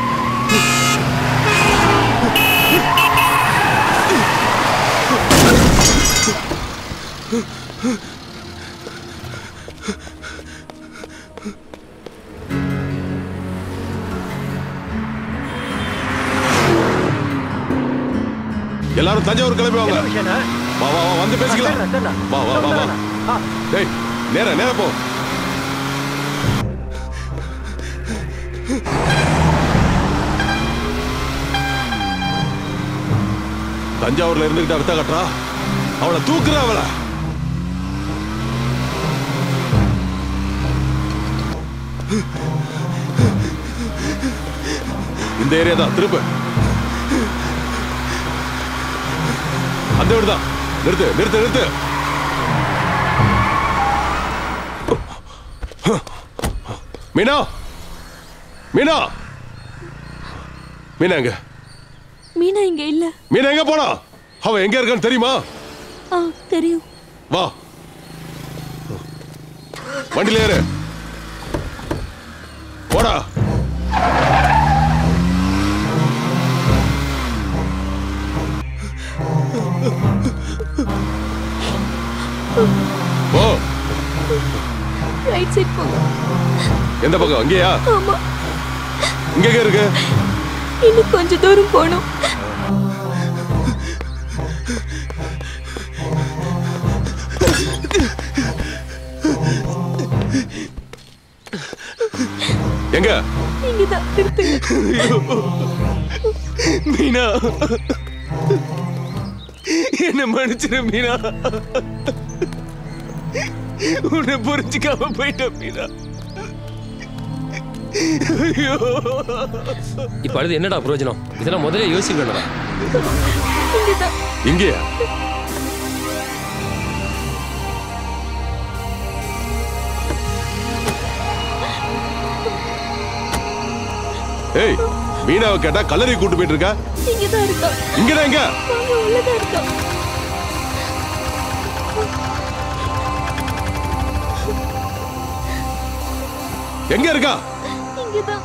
எல்லாரும் தஞ்சாவூர் கிளம்பி வாங்க வா வா வா வந்து பேசிக்கலாம் வா வா வா வா டேய் நேரா நேரா போ தஞ்சாவூர்ல இருந்துகிட்டு அடுத்த கட்டுறா அவளை தூக்குற அவளை இந்த ஏரியா தான் திருப்பு அந்த வீடு தான் நிறுத்து நிறுத்து நிறுத்து மீனா மீனா மீனா எங்க மீனா இங்க இல்ல மீனா எங்க போனா அவ எங்க இருக்கான்னு தெரியுமா ஆ தெரியும் வா வண்டியில ஏறு போடா போ ரைட் சைட் போங்க எந்த பக்கம் அங்கேயா ஆமா இங்க எங்க இருக்கு இன்னும் கொஞ்ச தூரம் போகணும் எங்க இங்கதான் நிறுத்துங்க மீனா என்ன மன்னிச்சிரு மீனா உன்னை புரிஞ்சுக்காம போயிட்டேன் மீனா ஐயோ இப்ப அடுத்து என்னடா பிரயோஜனம் இதெல்லாம் முதல்ல யோசிக்கணும்டா இங்கதான் இங்கேயா ஏய் மீனாவை கேட்டா கல்லறை கூட்டு போயிட்டு இருக்கா இங்கதான் இருக்கா இங்கதான் எங்க வாங்க உள்ளதான் இருக்கா எங்க இருக்கா இங்கதான்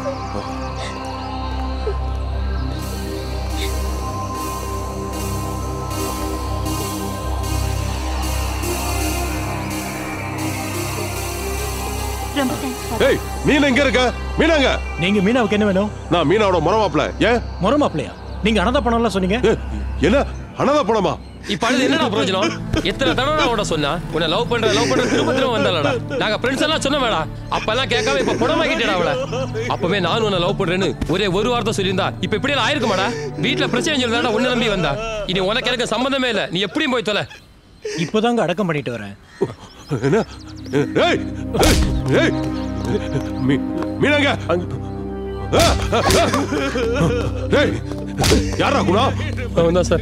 ரொம்ப தேங்க்ஸ் ஏய் மீனா எங்க இருக்க மீனாங்க நீங்க மீனாவுக்கு என்ன வேணும் நான் மீனாவோட முறமாப்ல ஏன் முறமாப்லையா நீங்க அனதா பணம்லாம் சொன்னீங்க என்ன அனதா பணமா இப்ப அடுத்து என்னடா பிரயோஜனம் எத்தனை தடவை நான் உன்ட சொன்னா உன்னை லவ் பண்ற லவ் பண்ற திரும்ப திரும்ப வந்தாலடா நாங்க ஃப்ரெண்ட்ஸ் எல்லாம் சொன்னோமேடா அப்பெல்லாம் கேட்காம இப்ப புடமாக்கிட்டேடா அவளை அப்பவே நானும் உன்னை லவ் பண்றேன்னு ஒரே ஒரு வார்த்தை சொல்லியிருந்தா இப்ப இப்படி எல்லாம் ஆயிருக்குமாடா வீட்டுல பிரச்சனை சொல்லிருந்தா உன்னை நம்பி வந்தா இனி உனக்கு எனக்கு சம்பந்தமே இல்ல நீ எப்படியும் போய் தொலை இப்போதாங்க அடக்கம் பண்ணிட்டு வரேன் என்ன ஏய் ஏய், ஏய் மீ- மீனாங்க ஆ, ஆ, ஆ. டேய் யாரா குணா அவன் தான் சார்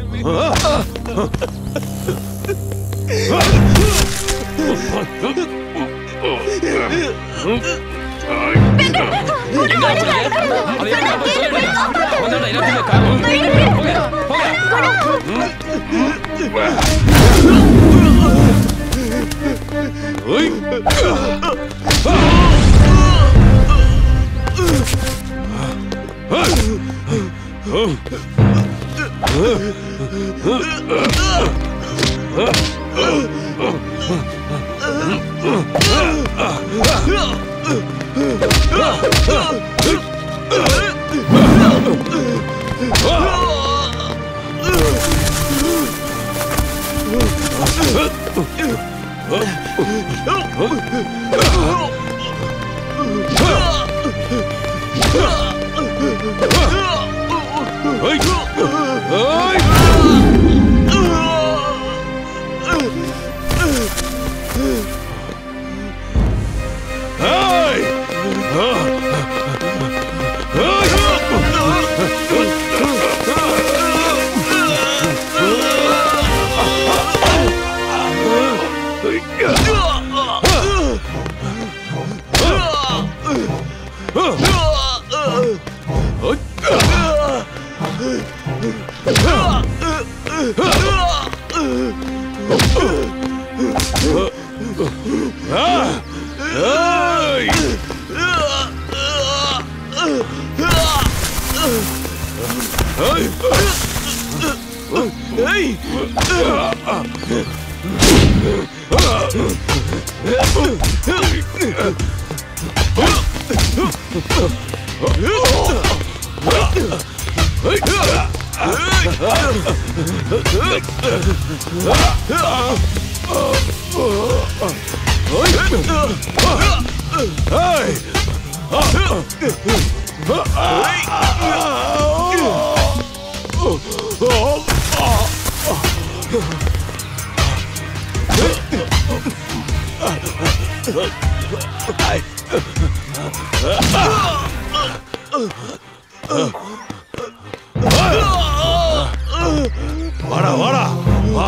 வாடா வாடா வா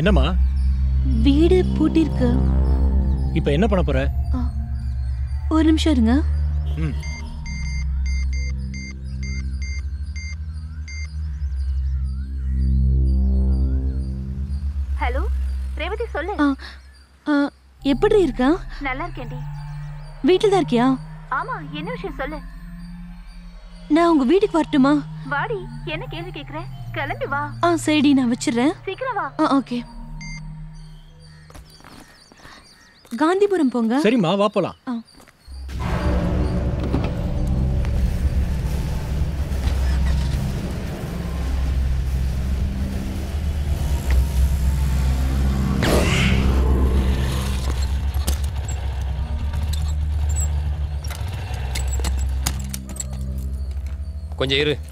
என்னம்மா வீடு பூட்டிருக்கு இப்போ என்ன பண்ண போற ஒரு நிமிஷம் இருங்க ம் ஹலோ ரேவதி சொல்லு ஆ, ஆ, எப்படி இருக்கா நல்லா இருக்கேன்டி வீட்டில் தான் இருக்கியா ஆமா என்ன விஷயம் சொல்லு நான் உங்க வீட்டுக்கு வரட்டுமா வாடி என்ன கேள்வி கேக்குற கிளம்பி வா ஆ சரிடி நான் வச்சிடுறேன் சீக்கிரம் வா ஆ ஓகே காந்திபுரம் போங்க சரிம்மா வா போலாம் ஆ. கொஞ்சம் இரு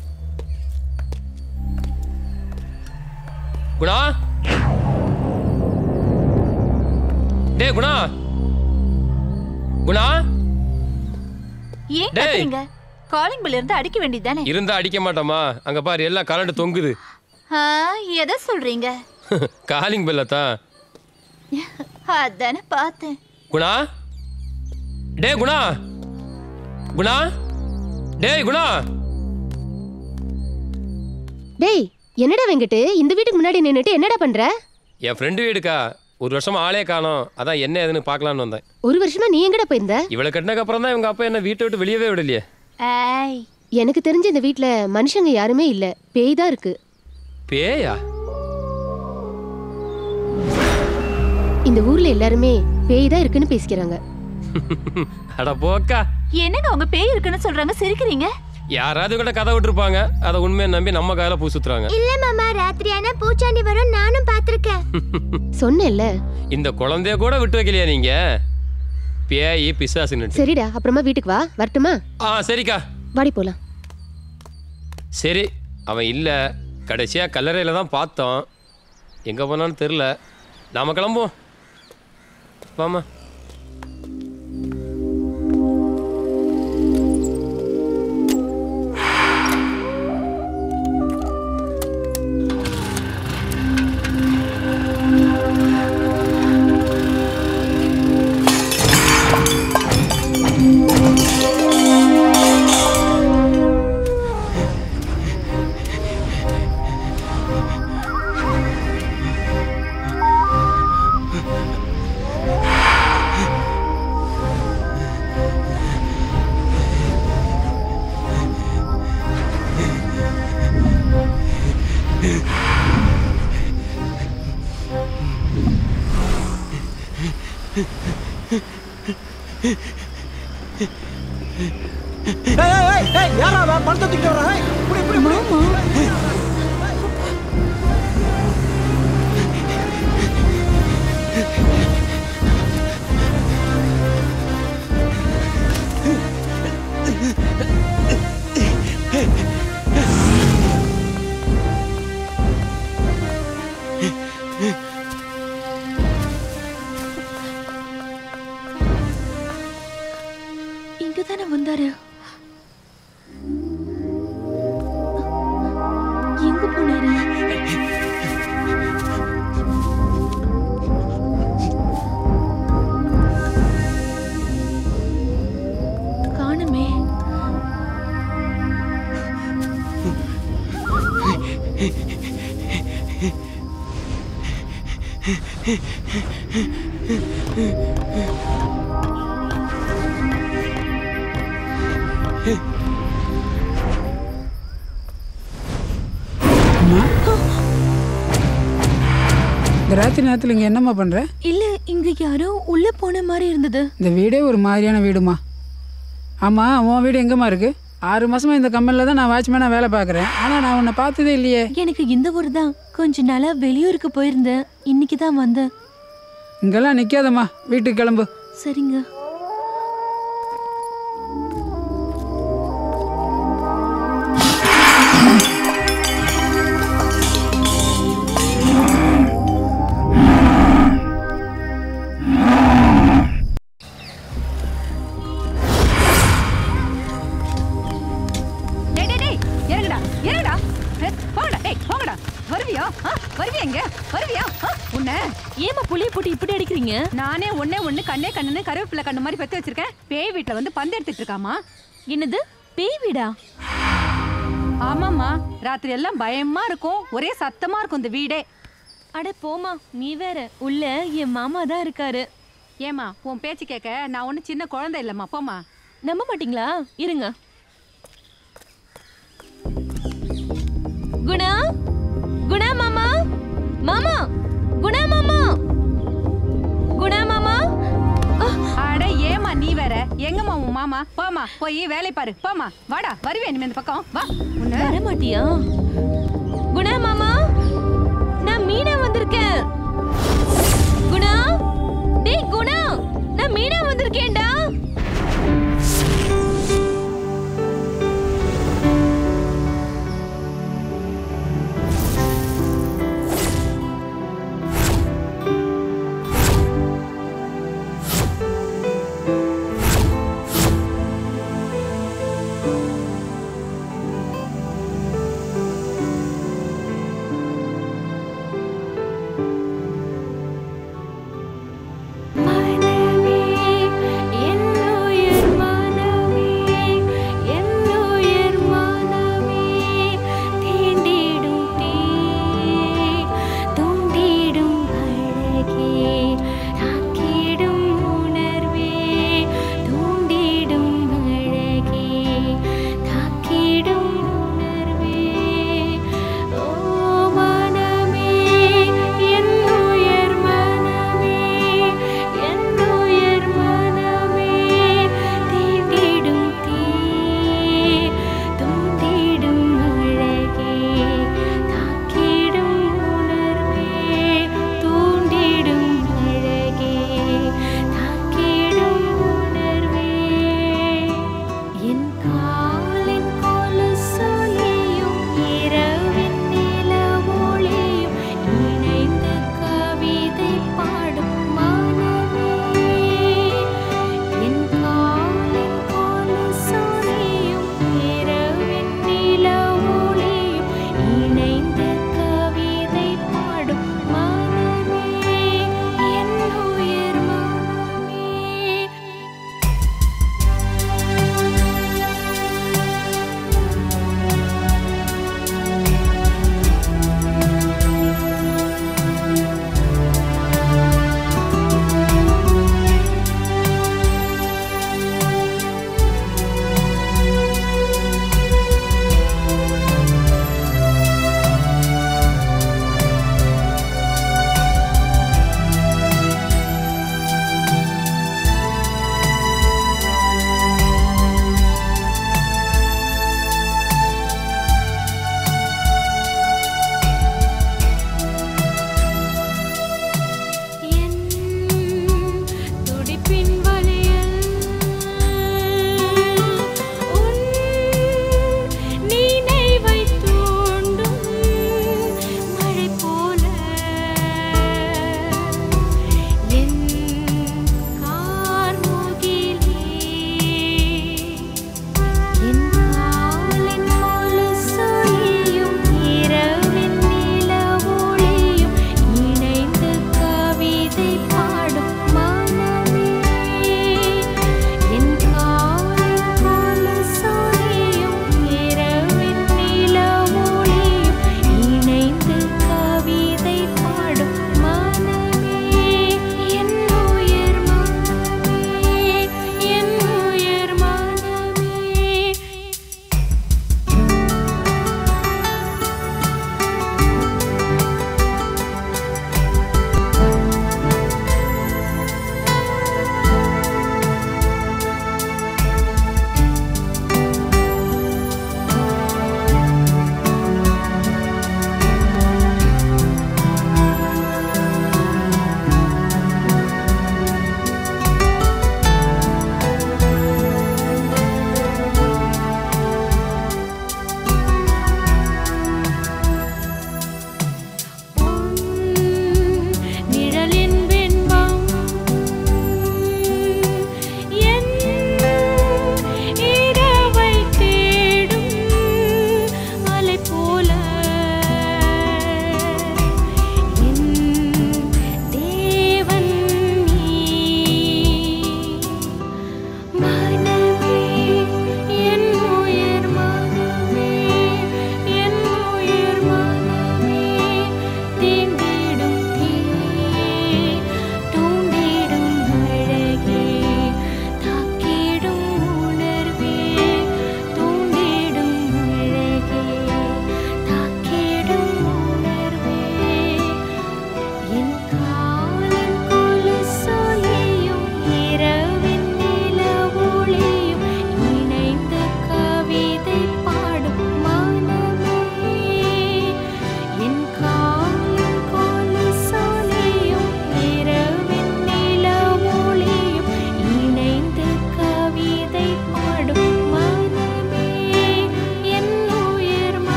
குணா டேய் குணா குணா ஏன் டேய். கத்துறீங்க காலிங் பில் இருந்து அடிக்க வேண்டியதானே இருந்தா அடிக்க மாட்டோமா அங்க பாரு எல்லாம் கரண்ட் தொங்குது ஆ, எதை சொல்றீங்க காலிங் பெல்ல தான் அதானே பார்த்தேன் குணா டேய் குணா குணா டேய் குணா டேய் என்னடா வெங்கட்டு இந்த வீட்டுக்கு முன்னாடி நின்னுட்டு என்னடா பண்ற என் ஃப்ரெண்டு வீடுக்கா ஒரு வருஷமா ஆளே காணோம் அதான் என்ன ஏதுன்னு பார்க்கலான்னு வந்தேன் ஒரு வருஷமா நீ எங்கடா போயிருந்த இவளை கட்டினக்கு அப்புறம் தான் இவங்க அப்பா என்ன வீட்டை விட்டு வெளியவே விடலையே ஏய் எனக்கு தெரிஞ்ச இந்த வீட்ல மனுஷங்க யாருமே இல்ல பேய் தான் இருக்கு பேயா இந்த ஊர்ல எல்லாருமே பேய் தான் இருக்குன்னு பேசிக்கிறாங்க அட போக்கா என்னங்க உங்க பேய் இருக்குன்னு சொல்றாங்க சிரிக்கிறீங்க யாராவது கூட கதை விட்டுருப்பாங்க அதை உண்மையை நம்பி நம்ம காயில பூ சுத்துறாங்க இல்ல மாமா ராத்திரி ஆனா பூச்சாண்டி வரும் நானும் பாத்திருக்கேன் சொன்னேன்ல இந்த குழந்தைய கூட விட்டு வைக்கலையா நீங்க பேய் பிசாசுன்னு சரிடா அப்புறமா வீட்டுக்கு வா வரட்டுமா ஆ சரிக்கா வாடி போலாம் சரி அவன் இல்லை கடைசியா கல்லறையில தான் பார்த்தோம் எங்க போனான்னு தெரில நாம கிளம்புவோம் வாமா ஏய் ஏய் ஏய் ஏய் யாரா அவன் பணத்தை தூக்கிட்டு வரான் ஏய் இப்படி இப்படி இப்படி இங்க தானே வந்தாரு எங்க போனாரு காணுமே இந்த ராத்திரி நேரத்தில் இங்கே என்னம்மா பண்ணுற இல்ல இங்க யாரோ உள்ள போன மாதிரி இருந்தது இந்த வீடே ஒரு மாதிரியான வீடுமா ஆமாம் உன் வீடு எங்கேம்மா இருக்கு ஆறு மாசமா இந்த கம்பெனியில் தான் நான் வாட்ச்மேனாக வேலை பார்க்குறேன் ஆனால் நான் உன்னை பார்த்ததே இல்லையே எனக்கு இந்த ஊர் தான் கொஞ்ச நாளா வெளியூருக்கு போயிருந்தேன் இன்னைக்கு தான் வந்தேன் இங்கெல்லாம் நிற்காதம்மா வீட்டுக்கு கிளம்பு சரிங்க டேய் டேய் டேய் இறங்குடா இறங்குடா ஏ, போங்கடா டேய் போங்கடா வருவியா ஆ, வருவியா இங்க வருவியா ஆ, உன்னை இப்படி அடிக்கிறீங்க நானே ஒண்ணே ஒண்ணு கண்ணே கண்ணுன்னு கருவேப்பிலை கண்ணு மாதிரி பெத்து வச்சிருக்கேன் பேய் வீட்ல வந்து பந்து எடுத்துட்டு இருக்காமா என்னது பேய் வீடா ஆமாம்மா ராத்திரி எல்லாம் பயமா இருக்கும் ஒரே சத்தமா இருக்கும் இந்த வீடே அட போமா நீ வேற உள்ள என் மாமா தான் இருக்காரு ஏமா உன் பேச்சு கேட்க நான் ஒன்றும் சின்ன குழந்தை இல்லைம்மா போம்மா நம்ப மாட்டீங்களா இருங்க குணா குணா மாமா மாமா குணா மாமா குணா மாமா அட ஏமா நீ வேற எங்கம்மா உன் மாமா போமா போய் வேலை பாரு போமா வாடா வருவேன் இனிமே இந்த பக்கம் வா உன்னை வர மாட்டியா குணா மாமா நான் மீனா வந்திருக்கேன் குணா டேய் குணா நான் மீனா வந்திருக்கேன்டா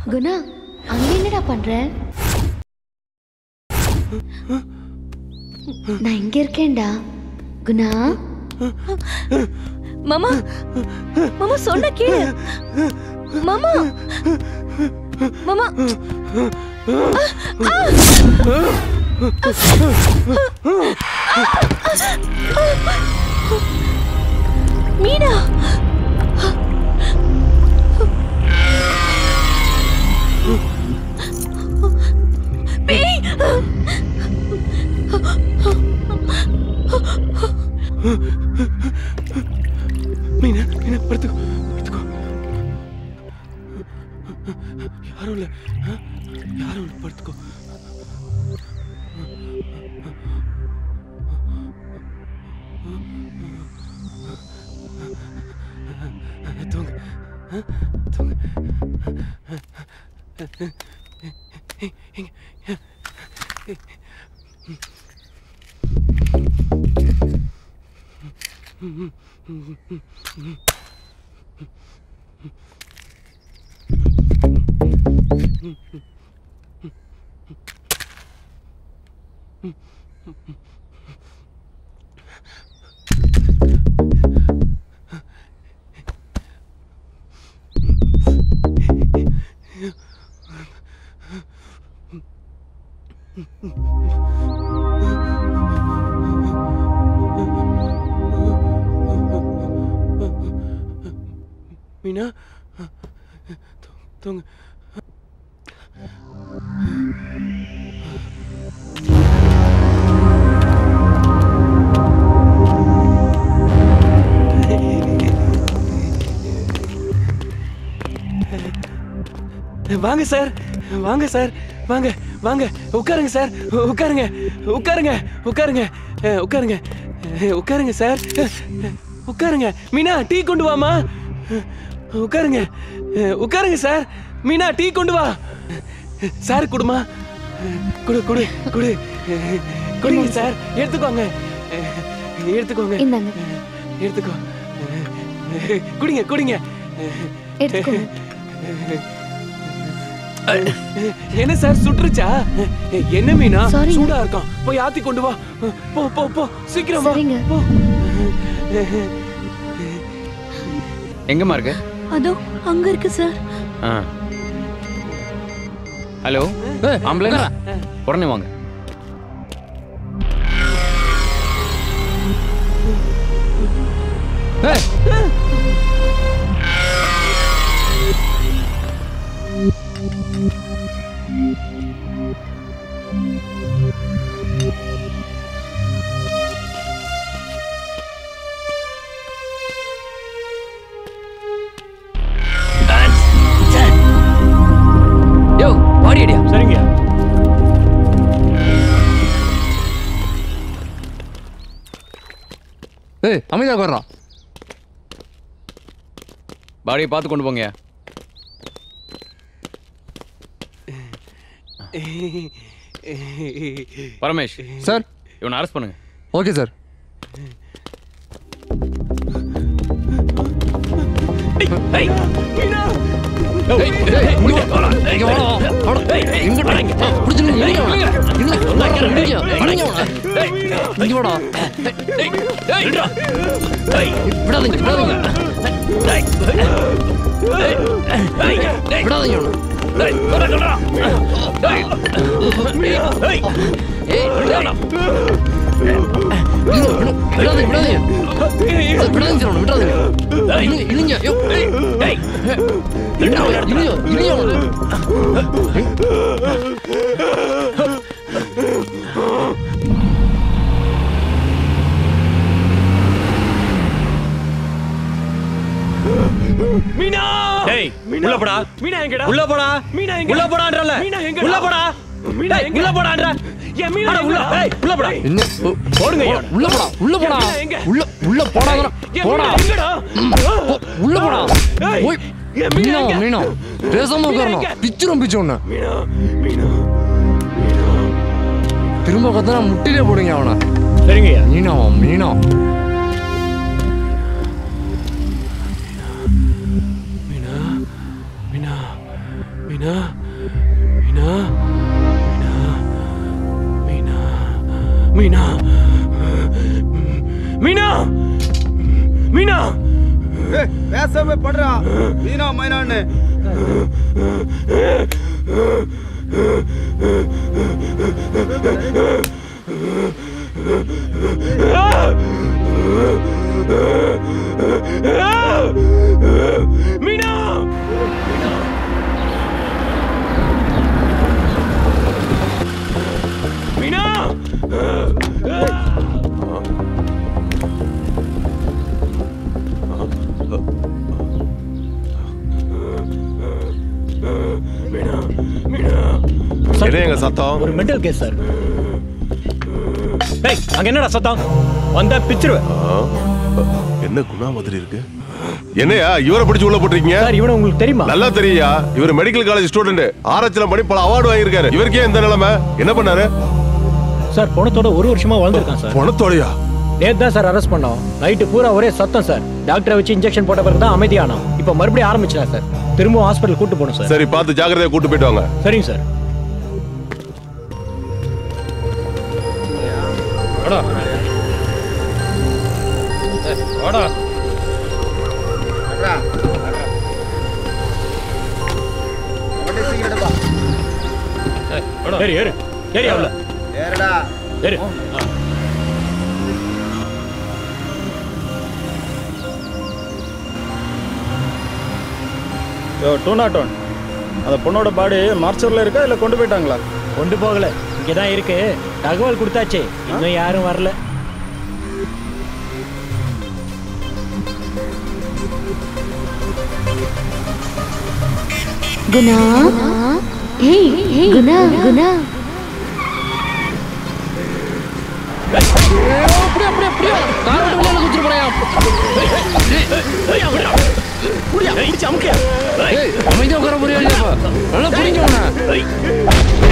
குணா அங்க என்னடா பண்ற நான் இங்க இருக்கேன்டா குணா மாமா மாமா சொன்ன கேளு மாமா மாமா ஆ! மீனா பேய் மீனா மீனா படுத்துக்கோ படுத்துக்கோ யாரும் இல்ல ஆ? யாரும் இல்ல படுத்துக்கோ தூங்கு ஆ? தூங்கு இங்க மீனா தூ- தூங்கு வாங்க சார் வாங்க சார் வாங்க வாங்க உட்காருங்க சார் உட்காருங்க உட்காருங்க உட்காருங்க அஹ், உட்காருங்க அஹ், உட்காருங்க சார் அஹ், உட்காருங்க மீனா டீ கொண்டு வாமா அஹ், உட்காருங்க அஹ், உட்காருங்க சார் மீனா டீ கொண்டு வா சார் குடுமா அஹ், குடு குடு குடு அஹ், குடிங்க சார் எடுத்துக்கோங்க அஹ், எடுத்துக்கோங்க அஹ், எடுத்துக்கோ அஹ், குடிங்க குடிங்க அஹ், எடுத்துக்கோங்க. என்ன சார் சுட்டுருச்சா என்ன மீனா Sorry. சூடா இருக்கான் போய் ஆத்தி கொண்டு வா போ போ போ சீக்கிரம் வா. சரிங்க. போ எங்கம்மா இருக்கு அதோ அங்க இருக்கு சார் ஆ ஹலோ ஆம்புலன்ஸ் உடனே வாங்க யோ வாடி அடியா சரிங்க ஏய் அமைதியாக உட்கார்றான் பாடியை பார்த்து கொண்டு போங்க பரமேஷ் சார் இவனை அரெஸ்ட் பண்ணுங்க ஓகே சார் மீனா டேய் உள்ள போடா மீனா எங்கடா உள்ள போடா மீனா எங்க உள்ள போடான்றல மீனா எங்கடா உள்ள போடா மீனா டேய், எங்க உள்ள போடான்ற ஏன் மீனா அட, உள்ள எங்கடா? ஏய் உள்ள போடா போடுங்க ஐயா. உள்ள போடா உள்ள போடா மீனா எங்க? உள்ள உள்ள போடாதடா ஏன் போடா மீனா எங்கடா? போ, உள்ள போடா ஏய், ஓய் ஏன் மீனா மீனா எங்க? மீனா பேசாம மீனா உட்காரணும் எங்க? பிச்சிரும் பிச்சு ஒண்ணு மீனா மீனா திரும்ப கத்தனா முட்டிலே போடுங்க அவனை சரிங்க ஐயா. மீனாவா மீனா மீனா மீனா மீனா மீனா மீனா மீனா மீனா மீனா மீனா பேசாம படுறா மீனா மைனான்னு மீனா மீனா என்ன எங்க சத்தம் ஒரு மென்டல் கேஸ் சார் டேய் அங்க என்னடா சத்தம் வந்தா பிச்சிருவேன் என்ன குணா மாதிரி இருக்கு என்னையா இவரை பிடிச்சு உள்ள போட்டிருக்கீங்க சார் இவனை உங்களுக்கு தெரியுமா நல்லா தெரியா இவர் மெடிக்கல் காலேஜ் ஸ்டூடெண்ட் ஆராய்ச்சியில பண்ணி பல அவார்டு வாங்கியிருக்காரு இவருக்கே இந்த நிலைமை என்ன பண்ணாரு சார் பணத்தோட ஒரு வருஷமா வாழ்ந்திருக்கான் சார் பணத்தோடயா நேத்து தான் சார் அரெஸ்ட் பண்ணோம் நைட்டு பூரா ஒரே சத்தம் சார் டாக்டரை வச்சு இன்ஜெக்ஷன் போட்ட பிறகு தான் அமைதியானோம் இப்போ மறுபடியும் ஆரம்பிச்சிடா சார் திரும்பவும் ஹாஸ்பிட்டல் கூட்டு போகணும் சார் சரி பார்த்து ஜாக்கிரதையா கூட்டு போயிட்டு வாங்க சரிங்க சார் வாடா வாடா ஏறு ஏறு ஏறி அவள ஏறடா ஏறு யோ டூ நாட் ஒன் அந்த பொண்ணோட பாடி மார்ச்சரில் இருக்கா இல்லை கொண்டு போயிட்டாங்களா கொண்டு போகல இங்கே தான் இருக்கு தகவல் கொடுத்தாச்சு இன்னும் யாரும் வரல குணா ஹேய் குணா குணா அப்படியே அப்படியே அப்படியே கார் விட்டு வெளியில குத்துட்டு போறியா ஏய் அமைதியா உட்கார போறியா இல்லையா நல்லா புரிஞ்சு உன்னை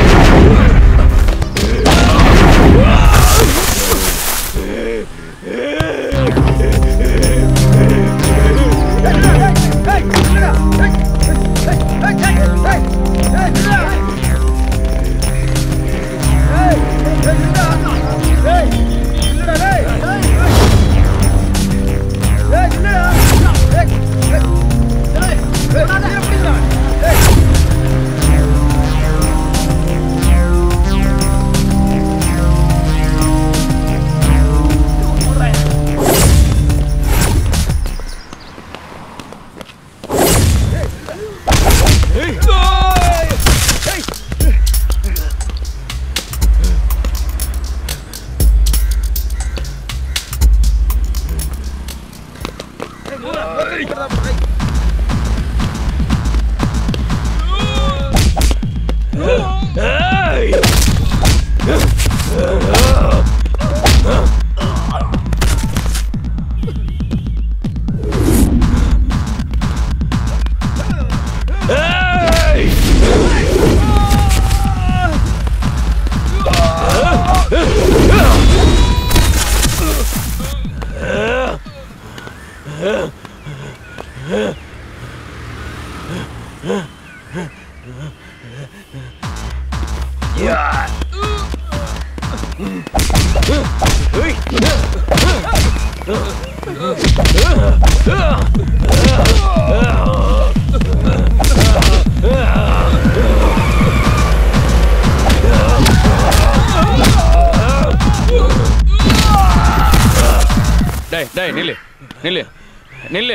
டேய் டேய் நில்லு நில்லு நில்லு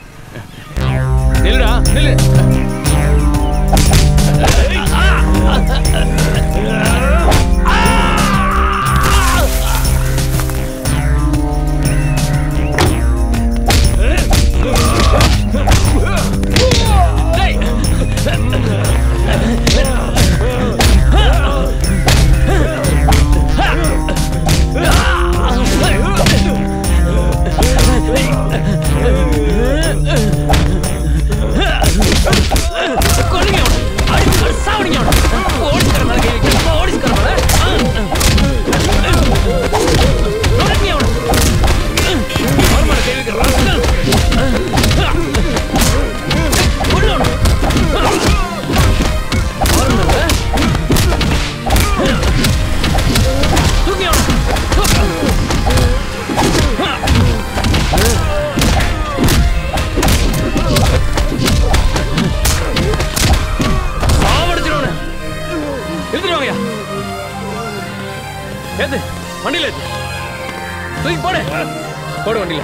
நில்லுடா நில்லு கொல்லுங்க அவனை. அடிச்சு சாவடிங்க அவனை. ஓடிக்கிற மேல கை வைக்க. ஓடி ஏத்து வண்டியில ஏத்து தூக்கி போடு போடு வண்டியில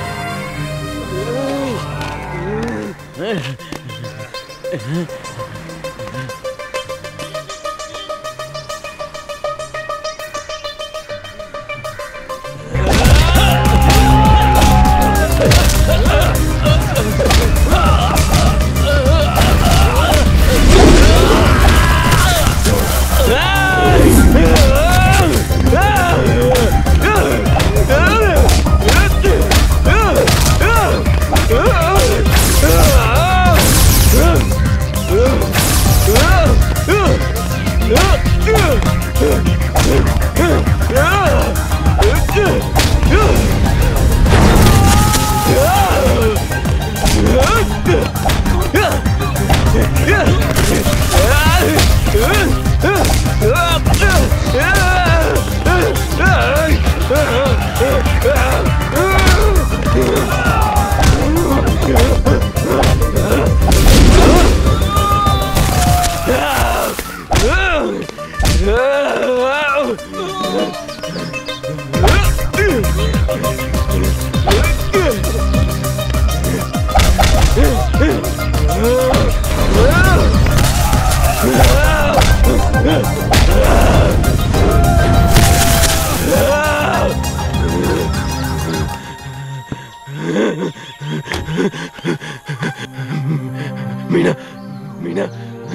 மீனா மீனா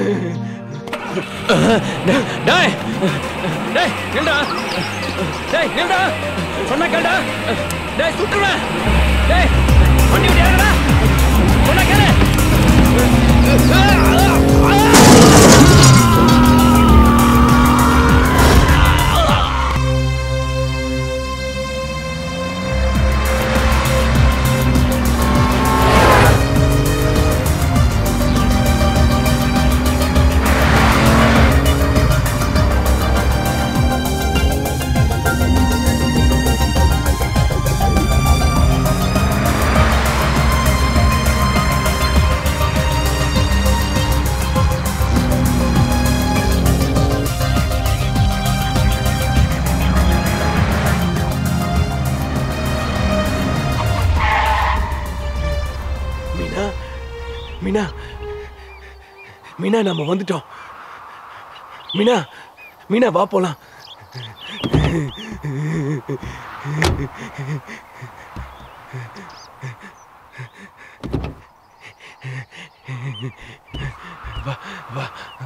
டேய் டேய் நில்டா டேய் நில்டா சொன்னா கேடா டேய் சுட்டுவேன் டேய் வண்டி விட்டு இறங்குடா சொன்னா கேளு மீனா மீனா மீனா நம்ம வந்துட்டோம் மீனா மீனா வா போலாம் வா வா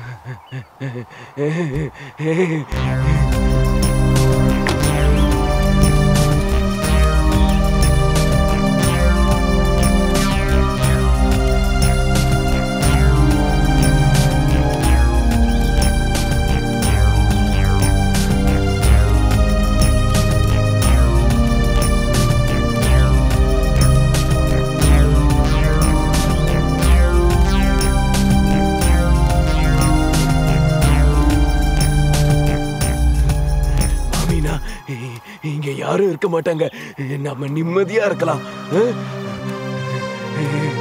மீனா இ- இங்க யாரும் இருக்க மாட்டாங்க நம்ம நிம்மதியா இருக்கலாம் ஆ?